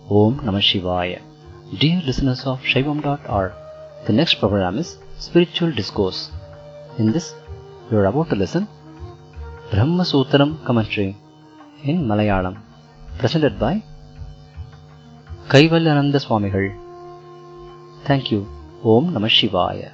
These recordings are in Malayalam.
Om Namah Shivaya. Dear listeners of Shaivam.org, the next program is Spiritual Discourse. In this, you are about to listen Brahma Sutram commentary in Malayalam, presented by Kaivalyananda Swamigal. Thank you. Om Namah Shivaya.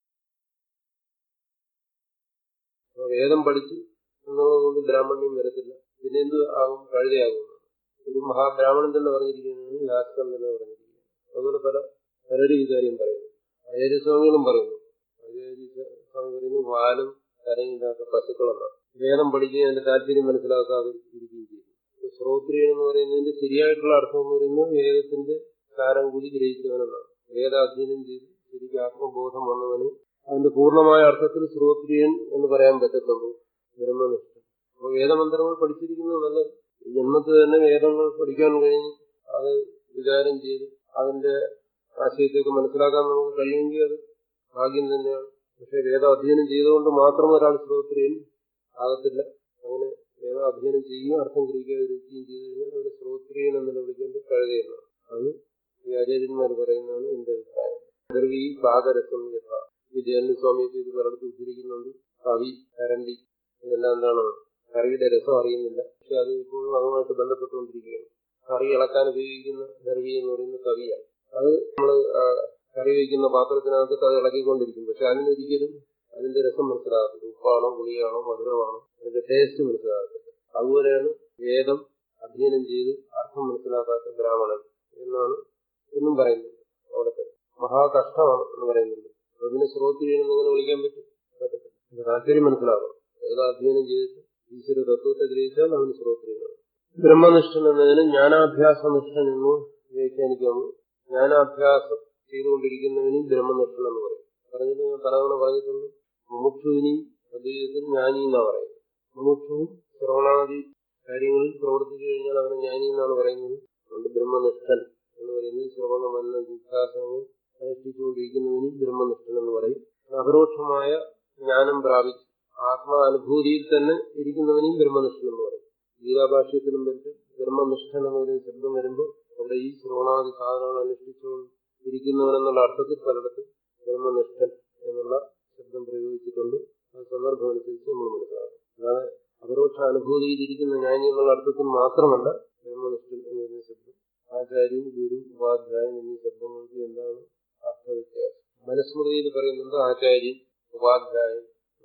വേദം പഠിച്ചു എന്നുള്ളത് കൊണ്ട് ബ്രാഹ്മണ്യം വരത്തില്ല പിന്നെ എന്ത് ആകും കഴുതയാകും ഒരു മഹാബ്രാഹ്മണൻ തന്നെ പറഞ്ഞിരിക്കുന്നത് ശാസ്ത്രം തന്നെ പറഞ്ഞിരിക്കുന്നു അതുപോലെ പല പലരും ഈ കാര്യം പറയുന്നു ആചാര്യസ്വാമികളും പറയുന്നു ആചാര്യസ്വാമി പറയുന്നു വാലും കരയില്ലാത്ത പശുക്കളെന്നാണ് വേദം പഠിക്കുകയും അതിന്റെ താല്പര്യം മനസ്സിലാക്കാതെ ഇരിക്കുകയും ചെയ്തു ശ്രോത്രിയൻ എന്ന് പറയുന്നതിന്റെ ശരിയായിട്ടുള്ള അർത്ഥം എന്ന് പറയുന്നത് വേദത്തിന്റെ സാരം കൂടി ഗ്രഹിച്ചവനെന്നാണ് വേദാധ്യയനം ചെയ്ത് ശരിക്കും ആത്മബോധം വന്നവന് അതിന്റെ പൂർണ്ണമായ അർത്ഥത്തിൽ ശ്രോത്രിയൻ എന്ന് പറയാൻ പറ്റത്തുള്ളൂ ബ്രഹ്മനിഷ്ഠ അപ്പൊ വേദമന്ത്രങ്ങൾ പഠിച്ചിരിക്കുന്നത് നല്ലത് ജന്മത്തിൽ തന്നെ വേദങ്ങൾ പഠിക്കാൻ കഴിഞ്ഞ് അത് വിചാരം ചെയ്ത് അതിന്റെ ആശയത്തേക്ക് മനസ്സിലാക്കാൻ നമുക്ക് കഴിയുമെങ്കിൽ അത് ഭാഗ്യം തന്നെയാണ് പക്ഷെ വേദാധ്യയനം ചെയ്തുകൊണ്ട് മാത്രം ഒരാൾ ശ്രോത്രിയൻ ആകത്തില്ല അങ്ങനെ വേദാധ്യയനം ചെയ്യുകയും അർത്ഥം ഗ്രഹിക്കാതിരിക്കുകയും ചെയ്തു കഴിഞ്ഞാൽ അവന് ശ്രോത്രിയൻ എന്ന് വിളിക്കേണ്ടത് കഴുതയെന്നാണ് അത് ഈ ആചാര്യന്മാർ പറയുന്നതാണ് എന്റെ അഭിപ്രായം ഗർവി പാദരസം യഥ വിജയന്റെ സ്വാമിയൊക്കെ ഇത് പലയിടത്ത് ഉദ്ധരിക്കുന്നുണ്ട് കവി കരണ്ടി ഇതെല്ലാം എന്താണ് കറിയുടെ രസം അറിയുന്നില്ല പക്ഷെ അത് ഇപ്പോഴും അതുമായിട്ട് ബന്ധപ്പെട്ടുകൊണ്ടിരിക്കുകയാണ് കറി ഇളക്കാൻ ഉപയോഗിക്കുന്ന ദർവി എന്ന് പറയുന്ന കവിയാണ് അത് നമ്മൾ കറി വയ്ക്കുന്ന പാത്രത്തിനകത്ത് അത് ഇളക്കിക്കൊണ്ടിരിക്കും പക്ഷെ അതിനൊരിക്കലും അതിന്റെ രസം മനസ്സിലാകത്തില്ല ഉപ്പാണോ പുളിയാണോ മധുരമാണോ അതിന്റെ ടേസ്റ്റ് മനസ്സിലാകത്തില്ല അതുപോലെയാണ് വേദം അധ്യയനം ചെയ്ത് അർത്ഥം മനസ്സിലാക്കാത്ത ബ്രാഹ്മണൻ എന്നാണ് എന്നും പറയുന്നത് അവിടുത്തെ മഹാകഷ്ടമാണ് എന്ന് പറയുന്നുണ്ട് അതിനെ ശ്രോത്രിയെന്ന് എങ്ങനെ വിളിക്കാൻ പറ്റും പറ്റത്തില്ല താല്പര്യം മനസ്സിലാക്കണം വേദാധ്യയനം ചെയ്തിട്ട് ഈശ്വര തത്വത്തെ ഗ്രഹിച്ചാൽ അവന് ശ്രോത്രിയനാണ് ബ്രഹ്മനിഷ്ഠൻ എന്നതിന് ജ്ഞാനാഭ്യാസനിഷ്ഠൻ എന്ന് വ്യാഖ്യാനിക്കാമോ ജ്ഞാനാഭ്യാസം ചെയ്തുകൊണ്ടിരിക്കുന്നവന് ബ്രഹ്മനിഷ്ഠൻ എന്ന് പറയും പറഞ്ഞത് ഞാൻ പലതവണ പറഞ്ഞിട്ടുണ്ട് മുമുക്ഷുവിനെയും അദ്വൈതത്തിൽ ജ്ഞാനി എന്നാ പറയുന്നത് മുമുക്ഷുവും ശ്രവണാദി കാര്യങ്ങളിൽ പ്രവർത്തിച്ചു കഴിഞ്ഞാൽ അവനെ ജ്ഞാനി എന്നാണ് പറയുന്നത് അതുകൊണ്ട് ബ്രഹ്മനിഷ്ഠൻ എന്ന് പറയുന്നത് ശ്രവണ മന്ന വിശ്വാസങ്ങൾ അനുഷ്ഠിച്ചുകൊണ്ടിരിക്കുന്നവന് ബ്രഹ്മനിഷ്ഠൻ എന്ന് പറയും അപരോക്ഷമായ ജ്ഞാനം പ്രാപിച്ച് ആത്മാനുഭൂതിയിൽ തന്നെ ഇരിക്കുന്നവനെയും ബ്രഹ്മനിഷ്ഠൻ എന്ന് പറയും ഗീതാഭാഷ്യത്തിനും പറ്റും ബ്രഹ്മനിഷ്ഠൻ എന്ന് പറയുന്ന ശബ്ദം വരുമ്പോൾ അവിടെ ഈ ശ്രവണാദി സാധനങ്ങൾ അനുഷ്ഠിച്ചുകൊണ്ട് ഇരിക്കുന്നവനെന്നുള്ള അർത്ഥത്തിൽ പലയിടത്തും ബ്രഹ്മനിഷ്ഠൻ എന്നുള്ള ശബ്ദം പ്രയോഗിച്ചിട്ടുണ്ട് ആ സന്ദർഭം അനുസരിച്ച് നമ്മൾ മനസ്സിലാക്കും അല്ലാതെ അപരോക്ഷ അനുഭൂതിയിൽ ഇരിക്കുന്ന ജ്ഞാനി എന്നുള്ള അർത്ഥത്തിൽ മാത്രമല്ല ബ്രഹ്മനിഷ്ഠൻ എന്ന് പറയുന്ന ശബ്ദം ആചാര്യൻ ഗുരു ഉപാധ്യായൻ എന്നീ ശബ്ദങ്ങൾക്ക് എന്താണ് അർത്ഥവ്യത്യാസം മനുസ്മൃതിയിൽ പറയുന്നുണ്ട് ആചാര്യൻ ഉപാധ്യായൻ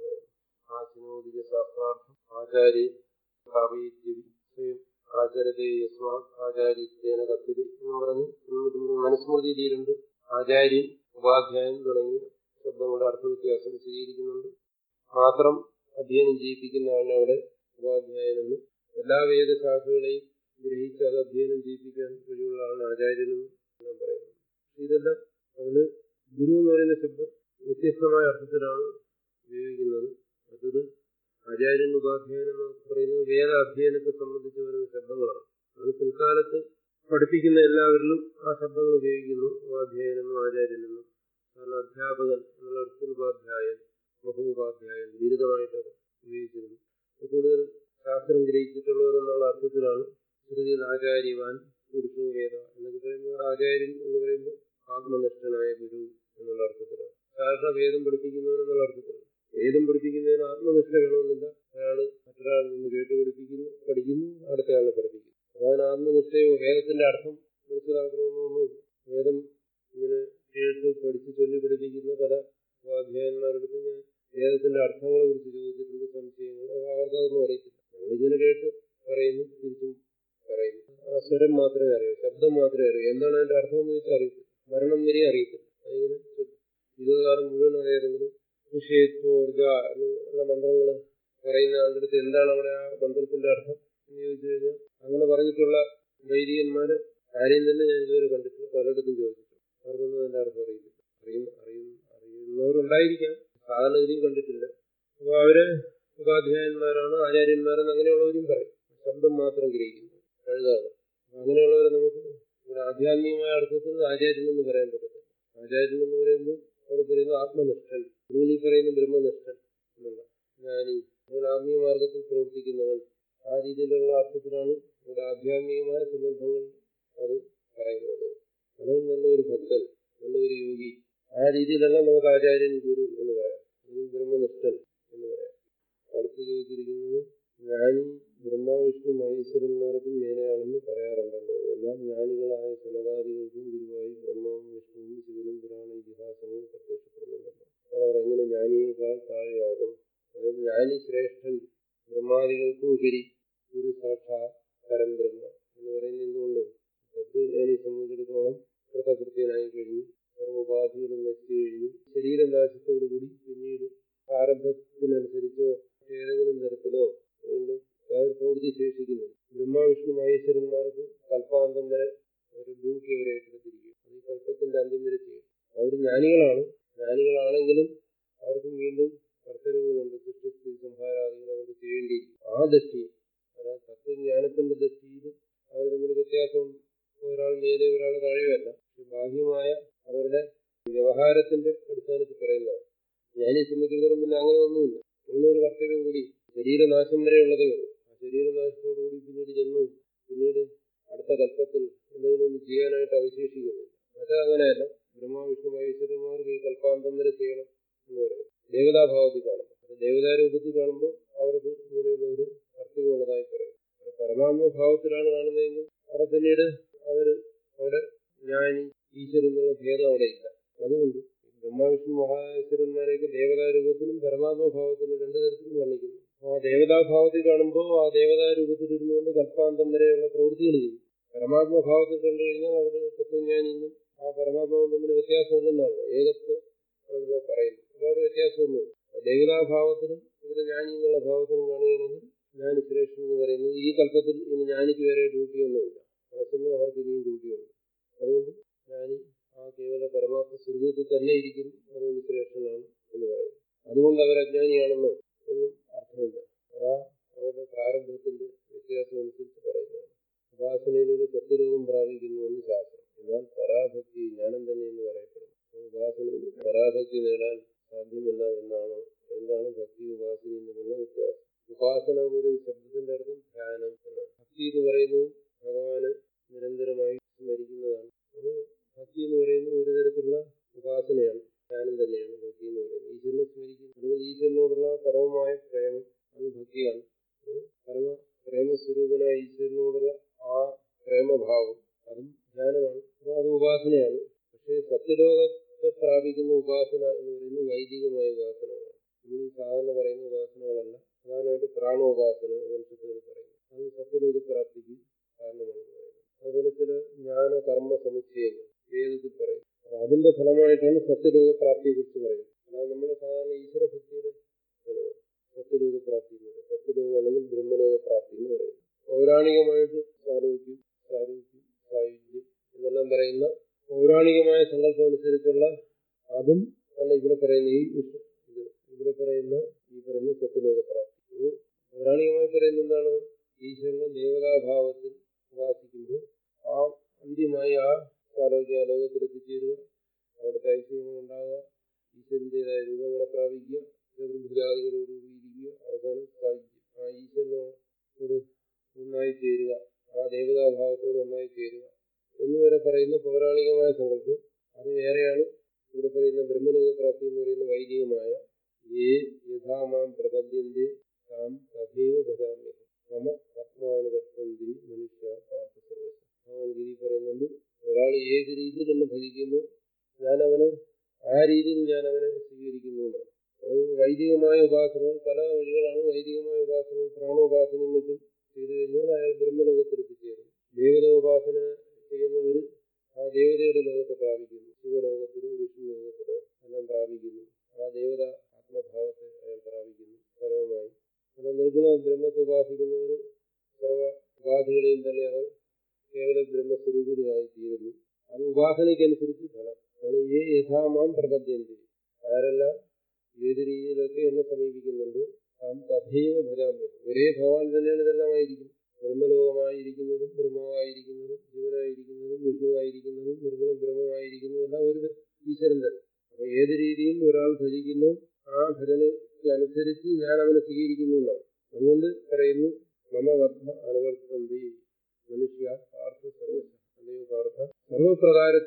ആചിനോദിക ശാസ്ത്രാർത്ഥം ആചാര്യൻ ആചരതേ യസ്മാ ആചാര്യത്വേന കത്തിരി എന്ന് പറഞ്ഞ് മനുസ്മൃതിയിലുണ്ട് ആചാര്യൻ ഉപാധ്യായൻ തുടങ്ങിയ ശബ്ദങ്ങളുടെ അർത്ഥവ്യത്യാസം വിശദീകരിക്കുന്നുണ്ട് മാത്രം അധ്യയനം ചെയ്യിപ്പിക്കുന്ന ആളിനെ അവിടെ ഉപാധ്യായനെന്ന് എല്ലാ വേദശാഖകളെയും ഗ്രഹിച്ച് അത് അധ്യയനം ചെയ്യിപ്പിക്കാൻ കഴിവുള്ള ആളാണ് ആചാര്യനെന്ന് ഞാൻ പറയുന്നത് ഇതെല്ലാം അതിന് ഗുരു എന്ന് പറയുന്ന ശബ്ദം വ്യത്യസ്തമായ അർത്ഥത്തിലാണ് ഉപയോഗിക്കുന്നത് മറ്റത് ആചാര്യൻ ഉപാധ്യായൻ എന്ന് പറയുന്നത് വേദ അധ്യയനത്തെ സംബന്ധിച്ച് വരുന്ന ശബ്ദങ്ങളാണ് അത് പിൽക്കാലത്ത് പഠിപ്പിക്കുന്ന എല്ലാവരിലും ആ ശബ്ദങ്ങൾ ഉപയോഗിക്കുന്നു ഉപാധ്യായനെന്നും ആചാര്യനെന്നും കാരണം അധ്യാപകൻ എന്നുള്ള അർത്ഥത്തിൽ ഉപാധ്യായൻ ബഹുഉപാധ്യായൻ ബിരുദമായിട്ട് ഉപയോഗിച്ചിരുന്നു കൂടുതൽ ശാസ്ത്രം ഗ്രഹിച്ചിട്ടുള്ളവർ എന്നുള്ള അർത്ഥത്തിലാണ് ശ്രുതിയിൽ ആചാര്യവാൻ പുരുഷോ വേദ എന്നൊക്കെ പറയുമ്പോൾ ആചാര്യൻ എന്ന് പറയുമ്പോൾ ആത്മനിഷ്ഠനായ ഗുരു എന്നുള്ള അർത്ഥത്തിലാണ് സാധാരണ വേദം പഠിപ്പിക്കുന്നവൻ എന്നുള്ള അർത്ഥത്തിലാണ് വേദം പഠിപ്പിക്കുന്നതിന് ആത്മനിഷ്ഠ വേണമെന്നില്ല അയാൾ മറ്റൊരാളിൽ നിന്ന് കേട്ട് പഠിപ്പിക്കുന്നു പഠിക്കുന്നു അടുത്ത ആളെ പഠിപ്പിക്കുന്നു അതാണ് ആത്മനിഷ്ഠയോ വേദത്തിന്റെ അർത്ഥം മനസ്സിലാക്കണമെന്നൊന്നുമില്ല വേദം ഇങ്ങനെ കേട്ട് പഠിച്ച് ചൊല്ലി പഠിപ്പിക്കുന്ന പല അധ്യായന്മാരെടുത്ത് ഞാൻ വേദത്തിന്റെ അർത്ഥങ്ങളെ കുറിച്ച് ചോദിച്ചിട്ടുണ്ട് സംശയങ്ങൾ അവർക്കതൊന്നും അറിയത്തില്ല നമ്മളിങ്ങനെ കേട്ട് പറയുന്നു തിരിച്ചും പറയുന്നു ആ സ്വരം മാത്രമേ അറിയൂ ശബ്ദം മാത്രമേ അറിയൂ എന്താണ് അതിന്റെ അർത്ഥം എന്ന് വെച്ചാൽ അറിയത്തില്ല മരണം വരെ അറിയത്തില്ല അതിങ്ങനെ ജീവിതകാലം മുഴുവൻ അറിയാതെങ്കിലും വിഷയത്തോർജ എന്നുള്ള മന്ത്രങ്ങൾ പറയുന്ന ആളുടെ അടുത്ത് എന്താണ് അവിടെ ആ മന്ത്രത്തിന്റെ അർത്ഥം എന്ന് ചോദിച്ചു കഴിഞ്ഞാൽ അങ്ങനെ പറഞ്ഞിട്ടുള്ള വൈദികന്മാര് ആരെയും തന്നെ ഞാൻ ഇതുവരെ കണ്ടിട്ടില്ല പലയിടത്തും ചോദിച്ചിട്ടുണ്ട് അവർക്കൊന്നും അതിന്റെ അർത്ഥം അറിയില്ല അറിയുന്ന അറിയുന്ന അറിയുന്നവരുണ്ടായിരിക്കാം സാധാരണഗതിയും കണ്ടിട്ടില്ല അപ്പൊ അവര് ഉപാധ്യായന്മാരാണ് ആചാര്യന്മാരെന്ന് അങ്ങനെയുള്ളവരും പറയും ശബ്ദം മാത്രം ഗ്രഹിക്കുന്നു കഴുതാണ് അങ്ങനെയുള്ളവരെ നമുക്ക് ഇവിടെ ആധ്യാത്മികമായ അർത്ഥത്തിൽ ആചാര്യൻ എന്ന് പറയാൻ പറ്റത്തില്ല ആചാര്യൻ എന്ന് പറയുമ്പോൾ അവിടെ പറയുന്നത് ആത്മനിഷ്ഠൻ നിങ്ങൾ ഈ പറയുന്ന ബ്രഹ്മനിഷ്ഠൻ എന്നുള്ള ജ്ഞാനി നിങ്ങൾ ആത്മീയ മാർഗത്തിൽ പ്രവർത്തിക്കുന്നവൻ ആ രീതിയിലുള്ള അർത്ഥത്തിലാണ് ഇവിടെ ആധ്യാത്മികമായ സന്ദർഭങ്ങൾ അത് ഭക്തൻ നല്ലൊരു യോഗി ആ രീതിയിലെല്ലാം നമുക്ക് ആചാര്യൻ ഗുരു എന്ന് പറയാം അല്ലെങ്കിൽ ബ്രഹ്മനിഷ്ഠൻ എന്ന് പറയാം അടുത്ത് ചോദിച്ചിരിക്കുന്നത് ജ്ഞാനി ബ്രഹ്മാവിഷ്ണു മഹേശ്വരന്മാർക്കും മേലെയാണെന്ന് പറയാറുണ്ടല്ലോ എന്നാൽ ജ്ഞാനികളായ സനകാദികൾക്കും ഗുരുവായി ബ്രഹ്മാവും വിഷ്ണുവും ശിവനും പുരാണ ഇതിഹാസങ്ങളും പ്രത്യക്ഷപ്പെടുന്നുണ്ടല്ലോ അപ്പോൾ അവർ എങ്ങനെ ജ്ഞാനിയേക്കാൾ താഴെയാകും അതായത് ജ്ഞാനി ശ്രേഷ്ഠൻ ബ്രഹ്മാദികൾക്കും ഉപരി ഗുരു സാക്ഷാ പരം ബ്രഹ്മ എന്ന് പറയുന്നത് എന്തുകൊണ്ട് തത്വജ്ഞാനിയെ സംബന്ധിച്ചിടത്തോളം കൃതകൃത്യനായി കഴിഞ്ഞു സർവോപാധികളും നശിച്ചു കഴിഞ്ഞു ശരീരനാശത്തോടുകൂടി പിന്നീട് പ്രാരംഭത്തിനനുസരിച്ചോ ഏതെങ്കിലും തരത്തിലോ വീണ്ടും യാതൊരു പ്രവൃത്തി ശേഷിക്കുന്നില്ല ബ്രഹ്മാവിഷ്ണു മഹേശ്വരന്മാർക്ക് കൽപ്പാന്തം വരെ ഒരു ഡ്യൂട്ടി അവരെ ഏറ്റെടുത്തിരിക്കും അത് ഈ കൽപ്പത്തിന്റെ അന്ത്യം വരെ ചെയ്യും അവർ ജ്ഞാനികളാണ് ജ്ഞാനികളാണെങ്കിലും അവർക്കും വീണ്ടും കർത്തവ്യങ്ങളുണ്ട് സൃഷ്ടി സംഹാരാദികൾ അവർക്ക് ചെയ്യേണ്ടിയിരിക്കും ആ ദൃഷ്ടിയിൽ അതായത് തത്വജ്ഞാനത്തിന്റെ ദൃഷ്ടിയിൽ അവർ തമ്മിൽ വ്യത്യാസമുണ്ട് ഒരാൾ മേലെ ഒരാൾ താഴെയല്ല പക്ഷെ ബാഹ്യമായ അവരുടെ വ്യവഹാരത്തിന്റെ അടിസ്ഥാനത്തിൽ പറയുന്നതാണ് ജ്ഞാനിയെ സംബന്ധിച്ചിടത്തോളം പിന്നെ അങ്ങനെ ഒന്നുമില്ല അങ്ങനെ ഒരു കർത്തവ്യം കൂടി ശരീരനാശം വരെയുള്ളതേ ഉള്ളൂ ആ ശരീരനാശത്തോടുകൂടി പിന്നീട് ജന്മം പിന്നീട് അടുത്ത കൽപ്പത്തിൽ എന്തെങ്കിലും ഒന്ന് ചെയ്യാനായിട്ട് അവശേഷിക്കുന്നില്ല അത് അങ്ങനെയല്ല ബ്രഹ്മാവിഷ്ണു മഹേശ്വരന്മാർക്ക് ഈ കൽപ്പാന്തം വരെ ചെയ്യണം എന്ന് പറയും ദേവതാഭാവത്തിൽ കാണുമ്പോൾ അത് ദേവതാ രൂപത്തിൽ കാണുമ്പോൾ അവർക്ക് ഇങ്ങനെയുള്ള ഒരു കർത്തവ്യമുള്ളതായി പറയും പരമാത്മഭാവത്തിലാണ് കാണുന്നതെങ്കിൽ അവിടെ പിന്നീട് അവര് അവിടെ ജ്ഞാനി ഈശ്വരൻ എന്നുള്ള ഭേദം അവിടെ ഇല്ല അതുകൊണ്ട് ബ്രഹ്മാവിഷ്ണു മഹാശ്വരന്മാരെയൊക്കെ ദേവതാ രൂപത്തിലും പരമാത്മഭാവത്തിലും രണ്ടു തരത്തിലും വർണ്ണിക്കുന്നു ആ ദേവതാഭാവത്തിൽ കാണുമ്പോൾ ആ ദേവതാ രൂപത്തിൽ ഇരുന്നുകൊണ്ട് കൽപ്പാന്തം വരെയുള്ള പ്രവൃത്തികൾ ചെയ്യും പരമാത്മഭാവത്തിൽ കണ്ടു കഴിഞ്ഞാൽ അവിടെ തത്വജ്ഞാനിന്നും ആ പരമാത്മാവും തമ്മിൽ വ്യത്യാസമില്ലെന്നാണല്ലോ ഏകത്വം ആണല്ലോ പറയുന്നത് അപ്പോൾ അവിടെ വ്യത്യാസമൊന്നുമില്ല ദേവതാഭാവത്തിനും ഇവിടെ ജ്ഞാനി എന്നുള്ള ഭാവത്തിനും കാണുകയാണെങ്കിൽ ജ്ഞാനി ശ്രേഷ്ഠൻ എന്ന് പറയുന്നത് ഈ കൽപ്പത്തിൽ ഇനി ജ്ഞാനിക്ക് വരെ ഡ്യൂട്ടിയൊന്നുമില്ല അതേസമയം അവർക്ക് ഇനിയും ഡ്യൂട്ടിയുണ്ട് അതുകൊണ്ട് ജ്ഞാനി ആ കേവല പരമാത്മ സ്വരൂപത്തിൽ തന്നെ ഇരിക്കുന്നു അതുകൊണ്ട് ശ്രേഷ്ഠനാണ് എന്ന് പറയുന്നു അതുകൊണ്ട് അവർ അജ്ഞാനിയാണെന്നോ എന്നും അർത്ഥമില്ല അതാ അവരുടെ പ്രാരംഭത്തിന്റെ വ്യത്യാസം അനുസരിച്ച് പറയുന്നതാണ് ഉപാസനയിലൂടെ സത്യലോകം പ്രാപിക്കുന്നു എന്ന് ശാസ്ത്രം എന്നാൽ പരാഭക്തി ജ്ഞാനം തന്നെ എന്ന് പറയപ്പെടുന്നു ഉപാസനയിൽ പരാഭക്തി നേടാൻ സാധ്യമല്ല എന്നാണോ എന്താണ് ഭക്തി ഉപാസനയും തമ്മിലുള്ള വ്യത്യാസം ഉപാസന എന്ന് പറയുന്ന ശബ്ദത്തിന്റെ അർത്ഥം ധ്യാനം എന്നാണ് ഭക്തി എന്ന് പറയുന്നത് ഭഗവാന് നിരന്തരമായി സ്മരിക്കുന്നതാണ് അപ്പോൾ ഭക്തി എന്ന് പറയുന്നത് ഒരു തരത്തിലുള്ള ഉപാസനയാണ് ധ്യാനം തന്നെയാണ് ഭക്തി എന്ന് പറയുന്നത് ഈശ്വരനെ സ്മരിക്കുന്നു അല്ലെങ്കിൽ ഈശ്വരനോടുള്ള പരമമായ പ്രേമം അത് ഭക്തിയാണ് പരമ പ്രേമസ്വരൂപനായ ഈശ്വരനോടുള്ള ആ പ്രേമഭാവം അതും ധ്യാനമാണ് അപ്പോൾ അത് ഉപാസനയാണ് പക്ഷേ സത്യലോകത്തെ പ്രാപിക്കുന്ന ഉപാസന എന്ന് പറയുന്നത് വൈദികമായ ഉപാസനകളാണ് നമ്മൾ ഈ സാധാരണ പറയുന്ന ഉപാസനകളല്ല പ്രധാനമായിട്ട് പ്രാണോപാസന ഉപനിഷത്തുകൾ പറയുന്നു അത് സത്യലോക പ്രാപ്തിക്ക് കാരണമാണ് പറയുന്നത് അതുപോലെ ചില ജ്ഞാന കർമ്മ സമുച്ചയങ്ങൾ വേദത്തിൽ പറയും അപ്പൊ അതിന്റെ ഫലമായിട്ടാണ് സത്യലോക പ്രാപ്തിയെ കുറിച്ച് പറയുന്നത് അല്ലാതെ നമ്മുടെ സാധാരണ ഈശ്വര ഭക്തിയുടെ ഫലമാണ് സത്യലോക പ്രാപ്തി എന്ന് പറയുന്നത് സത്യലോകം അല്ലെങ്കിൽ ബ്രഹ്മലോക പ്രാപ്തി എന്ന് പറയുന്നത് പൗരാണികമായിട്ട് സാരോഗ്യം സാരൂപ്യം സായുജ്യം എന്നെല്ലാം പറയുന്ന പൗരാണികമായ സങ്കല്പം അനുസരിച്ചുള്ള അതും അല്ല ഇവിടെ പറയുന്ന ഈ വിഷ- ഇത് ഇവിടെ പറയുന്ന ഈ പറയുന്ന സത്യലോക പ്രാപ്തി ഇത് പൗരാണികമായി പറയുന്ന എന്താണ് ഈശ്വരനെ ദേവതാഭാവത്തിൽ ഉപാസിക്കുമ്പോൾ ആ അന്ത്യമായി ആ സാരോഗ്യ ലോകത്തിൽ എത്തിച്ചേരുക അവിടുത്തെ ഐശ്വര്യങ്ങൾ ഉണ്ടാകുക ഈശ്വരൻ്റെതായ രൂപങ്ങളെ പ്രാപിക്കുക ചതുർഭുജാദികളോടുകൂടി ഇരിക്കുക അവസാനം സായുജ്യം ആ ഈശ്വരനോട് ഒന്നായി ചേരുക ആ ദേവതാഭാവത്തോട് ഒന്നായി ചേരുക എന്നുവരെ പറയുന്ന പൗരാണികമായ സങ്കല്പം അത് വേറെയാണ് ഇവിടെ പറയുന്ന ബ്രഹ്മലോക പ്രാപ്തി എന്ന് പറയുന്ന വൈദികമായ ഏ യഥാമാം പ്രപദ്യന്റെ താം തഥൈവ ഭജാമ്യഹം മമ പത്മാനുവർത്തന്തി മനുഷ്യ പാർത്ഥ സർവശ ഭഗവാൻ ഗിരി പറയുന്നുണ്ട് ഒരാൾ ഏത് രീതിയിൽ എന്നെ ഭജിക്കുന്നു ഞാൻ അവന് ആ രീതിയിൽ ഞാൻ അവനെ സ്വീകരിക്കുന്നു എന്നാണ് അത് വൈദികമായ ഉപാസനകൾ പല വഴികളാണ് വൈദികമായ ഉപാസനകൾ പ്രാണോപാസനയും മറ്റും ചെയ്തു കഴിഞ്ഞാൽ അയാൾ ബ്രഹ്മലോകത്തിൽ എത്തിച്ചേരും ദേവത ഉപാസന ചെയ്യുന്നവര് ആ ദേവതയുടെ ലോകത്തെ പ്രാപിക്കുന്നു ശിവലോകത്തിലോ വിഷ്ണു ലോകത്തിലോ എല്ലാം പ്രാപിക്കുന്നു ആ ദേവത ആത്മഭാവത്തെ അയാൾ പ്രാപിക്കുന്നു പരമമായി എന്നാൽ നിർഗുണ ബ്രഹ്മത്തെ ഉപാസിക്കുന്നവര് സർവ ഉപാധികളെയും തന്നെ അവർ കേവല ബ്രഹ്മസ്വരൂപിണിയായി തീരുന്നു അത് ഉപാസനയ്ക്കനുസരിച്ച് ഫലം ആണ് ഏ യഥാമാം പ്രപദ്യന്തി ആരെല്ലാം ഏത് രീതിയിലൊക്കെ എന്നെ സമീപിക്കുന്നുണ്ടോ താം തഥൈവ ഭജാമ്യം ഒരേ ഭഗവാൻ തന്നെയാണ് ഇതെല്ലാം ആയിരിക്കും ബ്രഹ്മലോകമായിരിക്കുന്നതും ബ്രഹ്മാവായിരിക്കുന്നതും ജീവനായിരിക്കുന്നതും വിഷ്ണുവായിരിക്കുന്നതും നിർഗുണ ബ്രഹ്മമായിരിക്കുന്നതും എല്ലാം ഒരു ഈശ്വരൻ തന്നെ അപ്പൊ ഏത് രീതിയിൽ ഒരാൾ ഭജിക്കുന്നു ആ ഭജനയ്ക്ക് അനുസരിച്ച് ഞാൻ അവനെ സ്വീകരിക്കുന്നു എന്നാണ് അതുകൊണ്ട് പറയുന്നു മമ വർദ്ധ അനുവർത്തന്തി മനുഷ്യ പാർത്ഥ സർവശ അല്ലയോ പാർത്ഥ സർവപ്രകാരത്തിലും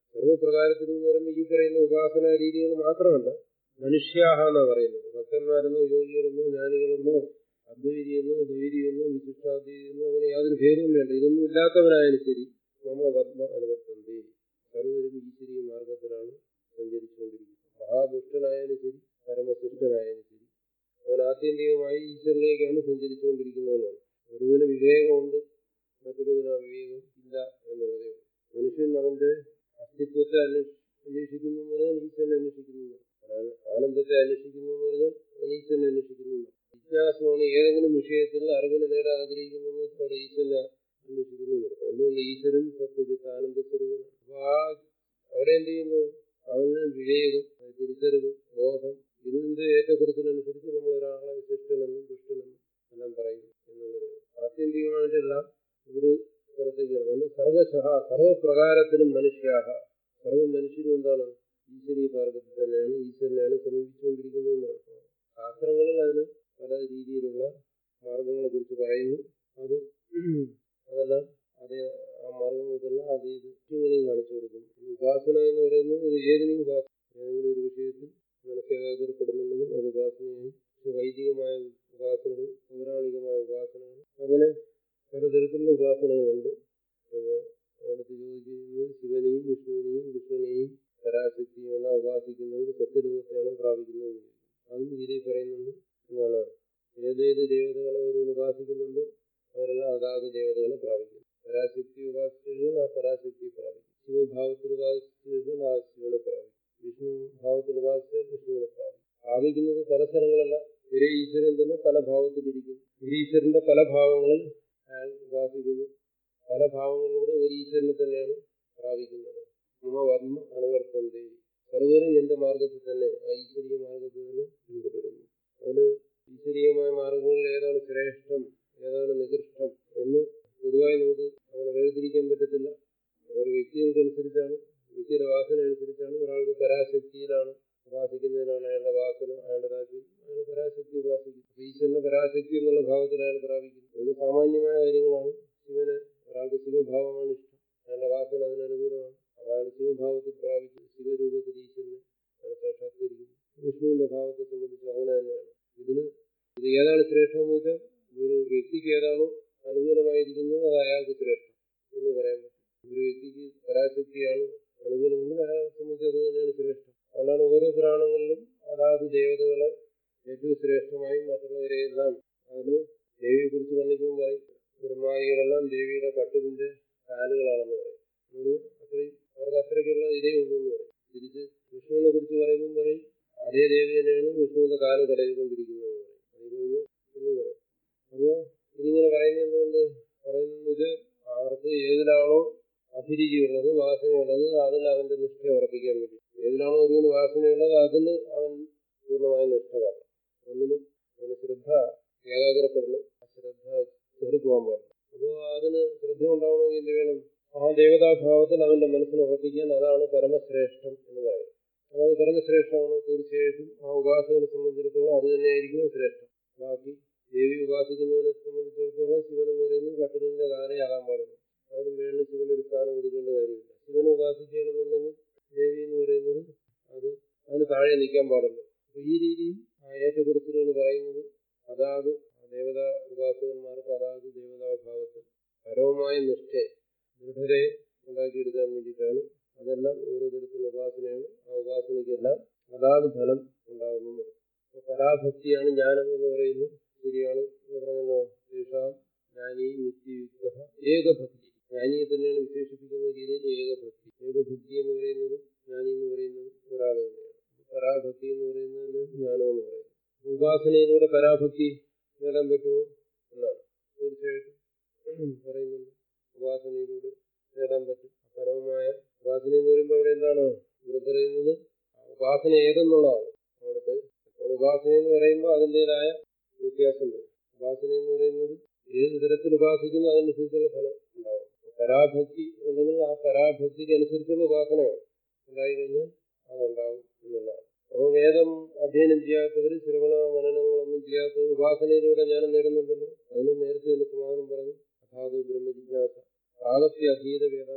സർവപ്രകാരത്തിലും എന്ന് പറയുമ്പോൾ ഈ പറയുന്ന ഉപാസനാ രീതികൾ മാത്രമല്ല മനുഷ്യാഹ എന്നാ പറയുന്നത് ഭക്തന്മാരെന്നോ യോഗികളെന്നോ ജ്ഞാനികളെന്നോ അദ്വൈതിയെന്നോ ദ്വൈതിയെന്നോ വിശിഷ്ടാദ്വൈതിയെന്നോ അങ്ങനെ യാതൊരു ഭേദവും വേണ്ട ഇതൊന്നും ഇല്ലാത്തവനായാലും ശരി മമ പത്മ അനുവർത്തന്തി സർവരും ഈശ്വരീയ മാർഗത്തിലാണ് സഞ്ചരിച്ചുകൊണ്ടിരിക്കുന്നത് മഹാദുഷ്ടനായാലും ശരി പരമശിഷ്ടനായാലും ശരി അവൻ ആത്യന്തികമായി ഈശ്വരനിലേക്കാണ് സഞ്ചരിച്ചുകൊണ്ടിരിക്കുന്നതെന്നാണ് ഒരുവിന് വിവേകമുണ്ട് മറ്റൊരുവിന് ആ വിവേകം ഇല്ല എന്നുള്ളതേ ഉള്ളൂ മനുഷ്യൻ അവന്റെ അസ്തിത്വത്തെ അന്വേഷി അന്വേഷിക്കുന്നു എന്ന് പറഞ്ഞാൽ ഈശ്വരനെ അന്വേഷിക്കുന്നു എന്നാണ്. ആനന്ദത്തെ അന്വേഷിക്കുന്നു എന്ന് പറഞ്ഞാൽ അവൻ ഈശ്വരനെ അന്വേഷിക്കുന്നു എന്നാണ്. ജിജ്ഞാസമാണ് ഏതെങ്കിലും വിഷയത്തിൽ അറിവിനെ നേടാൻ ആഗ്രഹിക്കുന്നു എന്ന് വെച്ചാൽ അവിടെ ഈശ്വരനെ അന്വേഷിക്കുന്നു എന്നർത്ഥം. എന്തുകൊണ്ട് ഈശ്വരൻ സത്യജിത്ത് ആനന്ദ സ്വരൂപനാണ് അപ്പൊ ആ അവിടെ എന്ത് ചെയ്യുന്നു അവന് വിവേകം തിരിച്ചറിവ് ബോധം ഇതിന്റെ ഏറ്റക്കുറച്ചിലനുസരിച്ച് നമ്മൾ ഒരാളെ ശിഷ്ടനെന്നും ദുഷ്ടനെന്നും എല്ലാം പറയുന്നു എന്നുള്ളത് ആത്യന്തികമായിട്ടെല്ലാം ഒരു സ്ഥലത്തേക്കാണ് നമ്മൾ സർവശഹ സർവപ്രകാരത്തിലും മനുഷ്യാഹ സർവ്വ മനുഷ്യരും എന്താണ് ഈശ്വരീയ മാർഗത്തിൽ തന്നെയാണ് ഈശ്വരനെയാണ് സമീപിച്ചുകൊണ്ടിരിക്കുന്നതെന്നാണ് ശാസ്ത്രങ്ങളിൽ അതിന് പല രീതിയിലുള്ള മാർഗങ്ങളെ കുറിച്ച് പറയുന്നു അത് അതെല്ലാം അതേ ആ മാർഗങ്ങൾക്കെല്ലാം അതേ ലക്ഷ്യങ്ങളെയും കാണിച്ചു കൊടുക്കും ഈ ഉപാസന എന്ന് പറയുന്നത് ഇത് ഏതിനെയും ഉപാസന ഏതെങ്കിലും ഒരു വിഷയത്തിൽ മനസ്സേകാഗ്രപ്പെടുന്നുണ്ടെങ്കിൽ അത് ഉപാസനയായി പക്ഷെ വൈദികമായ ഉപാസനകൾ പൗരാണികമായ ഉപാസനകൾ അങ്ങനെ പലതരത്തിലുള്ള ഉപാസനകളുണ്ട് അപ്പോൾ അവിടുത്തെ ചോദിക്കുന്നത് ശിവനെയും വിഷ്ണുവിനെയും കൃഷ്ണനെയും പരാശക്തിയും എല്ലാം ഉപാസിക്കുന്നവർ സത്യരൂപത്തെയാണ് പ്രാപിക്കുന്നത് എന്ന് ചോദിക്കും. അതും ഗീതയിൽ പറയുന്നുണ്ട് എന്താണ് ഏതേത് ദേവതകളെ ഒരുവൻ ഉപാസിക്കുന്നുണ്ടോ അവരെല്ലാം അതാത് ദേവതകളെ പ്രാപിക്കും പരാശക്തി ഉപാസിച്ചു കഴിഞ്ഞാൽ ആ പരാശക്തിയെ പ്രാപിക്കും ശിവഭാവത്തിൽ ഉപാസിച്ചു കഴിഞ്ഞാൽ ആ ശിവനെ പ്രാപിക്കും വിഷ്ണു ഭാവത്തിൽ ഉപാസിച്ചാൽ വിഷ്ണുവിനെ പ്രാപിക്കും പ്രാപിക്കുന്നത് പല സ്ഥലങ്ങളല്ല ഒരേ ഈശ്വരൻ തന്നെ പല ഭാവത്തിലിരിക്കും ഒരു ഈശ്വരന്റെ പല ഭാവങ്ങളിൽ അയാൾ ഉപാസിക്കുന്നു പല ഭാവങ്ങളിലൂടെ ഒരു ഈശ്വരനെ തന്നെയാണ് പ്രാപിക്കുന്നത് മമവർമ്മ അനുവർത്തന്തി സർവരും എന്റെ മാർഗത്തിൽ തന്നെ ആ ഈശ്വരീയ മാർഗത്തിൽ തന്നെ പിന്തുടരുന്നു അതിന് ഈശ്വരീയമായ മാർഗങ്ങളിൽ ഏതാണ് ശ്രേഷ്ഠം ഏതാണ് നികൃഷ്ടം എന്ന് പൊതുവായി നമുക്ക് അങ്ങനെ വേർതിരിക്കാൻ പറ്റത്തില്ല ഓരോ വ്യക്തികൾക്കനുസരിച്ചാണ് വ്യക്തിയുടെ വാസന അനുസരിച്ചാണ് ഒരാൾക്ക് പരാശക്തിയിലാണ് ഉപാസിക്കുന്നതിനാണ് അയാളുടെ വാസന അയാളുടെ താല്പര്യം അയാൾ പരാശക്തി ഉപാസിക്കും അപ്പൊ ഈശ്വരന്റെ പരാശക്തി എന്നുള്ള ഭാവത്തിൽ അയാൾ പ്രാപിക്കുന്നു ഇത് സാമാന്യമായ കാര്യങ്ങളാണ് ശിവന് ഒരാൾക്ക് ശിവഭാവമാണ് ഇഷ്ടം അയാളുടെ വാസന അതിന് അനുകൂലമാണ് അപ്പൊ അയാൾ ശിവഭാവത്തിൽ പ്രാപിക്കും ശിവരൂപത്തിൽ ഈശ്വരനെ അയാൾ സാക്ഷാത്കരിക്കുന്നു വിഷ്ണുവിന്റെ ഭാവത്തെ സംബന്ധിച്ച് അങ്ങനെ തന്നെയാണ് ഇതിന് ഇത് ഏതാണ് ശ്രേഷ്ഠം എന്ന് വെച്ചാൽ ഒരു വ്യക്തിക്ക് ഏതാണോ അനുകൂലമായിരിക്കുന്നത് അത് അയാൾക്ക് ശ്രേഷ്ഠം എന്ന് പറയാൻ പറ്റും ഒരു വ്യക്തിക്ക് പരാശക്തിയാണ് അനുകൂലമെങ്കിൽ അയാളെ സംബന്ധിച്ച് അത് തന്നെയാണ് ശ്രേഷ്ഠം അതുകൊണ്ടാണ് ഓരോ പുരാണങ്ങളിലും അതാത് ദേവതകളെ ഏറ്റവും ശ്രേഷ്ഠമായും മറ്റുള്ളവരെ എല്ലാം അതിന് ദേവിയെ കുറിച്ച് വർണ്ണിക്കുമ്പോൾ പറയും ബ്രഹ്മാദികളെല്ലാം ദേവിയുടെ കട്ടിലിന്റെ കാലുകളാണെന്ന് പറയും അതിന് അത്രയും അവർക്ക് അത്രയ്ക്കുള്ള ഇതേ ഉള്ളൂ എന്ന് പറയും തിരിച്ച് വിഷ്ണുവിനെ കുറിച്ച് പറയുമ്പോൾ പറയും അതേ ദേവി തന്നെയാണ് വിഷ്ണുവിന്റെ കാല് തടയിക്കൊണ്ടിരിക്കുന്നത് എന്ന് പറയും അത് കഴിഞ്ഞ് എന്ന് പറയും അപ്പോ ഇതിങ്ങനെ പറയുന്നത് എന്തുകൊണ്ട് പറയുന്നത് അവർക്ക് ഏതിലാണോ അഭിരുചിയുള്ളത് വാസനയുള്ളത് അതിൽ അവന്റെ നിഷ്ഠ ഉറപ്പിക്കാൻ വേണ്ടി ഏതിലാണോ ഒരുവിന് വാസനയുള്ളത് അതിൽ അവൻ പൂർണ്ണമായ നിഷ്ഠ വരണം ഒന്നിനും അവന് ശ്രദ്ധ ഏകാഗ്രപ്പെടണം ആ ശ്രദ്ധ ചെറുപോകാൻ പാടില്ല അപ്പോൾ അതിന് ശ്രദ്ധ ഉണ്ടാവണമെങ്കിൽ എന്ത് വേണം ആ ദേവതാഭാവത്തിൽ അവന്റെ മനസ്സിനെ ഉറപ്പിക്കാൻ അതാണ് പരമശ്രേഷ്ഠം എന്ന് പറയുന്നത് അപ്പോൾ അത് പരമശ്രേഷ്ഠമാണ് തീർച്ചയായിട്ടും ആ ഉപാസകനെ സംബന്ധിച്ചിടത്തോളം അത് തന്നെയായിരിക്കും ശ്രേഷ്ഠം ബാക്കി ദേവി ഉപാസിക്കുന്നവനെ സംബന്ധിച്ചിടത്തോളം ശിവൻ എന്ന് പറയുന്നത് കട്ടിലിന്റെ കാലയാകാൻ പാടുള്ളൂ അതിന് മേളിൽ ശിവന് ഒരു സ്ഥാനം കൊടുക്കേണ്ട കാര്യമില്ല ശിവനെ ഉപാസിക്കുകയാണെന്നുണ്ടെങ്കിൽ ദേവി എന്ന് പറയുന്നത് അത് അതിന് താഴെ നിൽക്കാൻ പാടുള്ളൂ അപ്പൊ ഈ രീതിയിൽ ആ ഏറ്റക്കുറിച്ചിലുകൾ പറയുന്നത് അതാത് ദേവതാ ഉപാസകന്മാർക്ക് അതാത് ദേവതാഭാവത്തിൽ പരവുമായ നിഷ്ഠ ദൃഢരെ ഉണ്ടാക്കിയെടുക്കാൻ വേണ്ടിയിട്ടാണ് അതെല്ലാം ഓരോ തരത്തിലുള്ള ഉപാസനയാണ് ആ ഉപാസനയ്ക്കെല്ലാം അതാത് ഫലം ഉണ്ടാകുന്നു അപ്പൊ പരാഭക്തിയാണ് ജ്ഞാനം എന്ന് പറയുന്നത് ശരിയാണ് പറഞ്ഞല്ലോ ശേഷാം ജ്ഞാനി നിത്യയുക്ത ഏകഭക്തി ജ്ഞാനിയെ തന്നെയാണ് വിശേഷിപ്പിക്കുന്ന രീതിയിൽ ഏകഭക്തി ഏകഭക്തി എന്ന് പറയുന്നത് ജ്ഞാനി എന്ന് പറയുന്നത് ഒരാൾ തന്നെയാണ് പരാഭക്തി എന്ന് പറയുന്നത് ജ്ഞാനം എന്ന് പറയുന്നത് ഉപാസനയിലൂടെ പരാഭക്തി നേടാൻ പറ്റുമോ എന്നാണ് തീർച്ചയായിട്ടും പറയുന്നുണ്ട് ഉപാസനയിലൂടെ നേടാൻ പറ്റും പരമമായ ഉപാസന എന്ന് പറയുമ്പോൾ അവിടെ എന്താണ് ഇവിടെ പറയുന്നത് ഉപാസന ഏതെന്നുള്ളതാണ് അവിടുത്തെ അപ്പോൾ ഉപാസന എന്ന് പറയുമ്പോൾ അതിൻ്റെതായ വ്യത്യാസമുണ്ട് ഉപാസന എന്ന് പറയുന്നത് ഏത് തരത്തിൽ ഉപാസിക്കുന്നു അതനുസരിച്ചുള്ള ഫലം ഉണ്ടാവും പരാഭക്തി ഉണ്ടെങ്കിൽ ആ പരാഭക്തിക്ക് അനുസരിച്ചുള്ള ഉപാസന ഉണ്ടായി കഴിഞ്ഞാൽ അതുണ്ടാവും എന്നുള്ളതാണ് അപ്പോൾ വേദം അധ്യയനം ചെയ്യാത്തവർ ശ്രവണ മനനങ്ങളൊന്നും ചെയ്യാത്തവർ ഉപാസനയിലൂടെ ജ്ഞാനം നേടുന്നുണ്ടല്ലോ അതിന് നേരത്തെ തന്നെ സമാധാനം പറഞ്ഞു അഥാതു ബ്രഹ്മജിജ്ഞാസ പ്രാഗപ്യ അധീത വേദാന്ത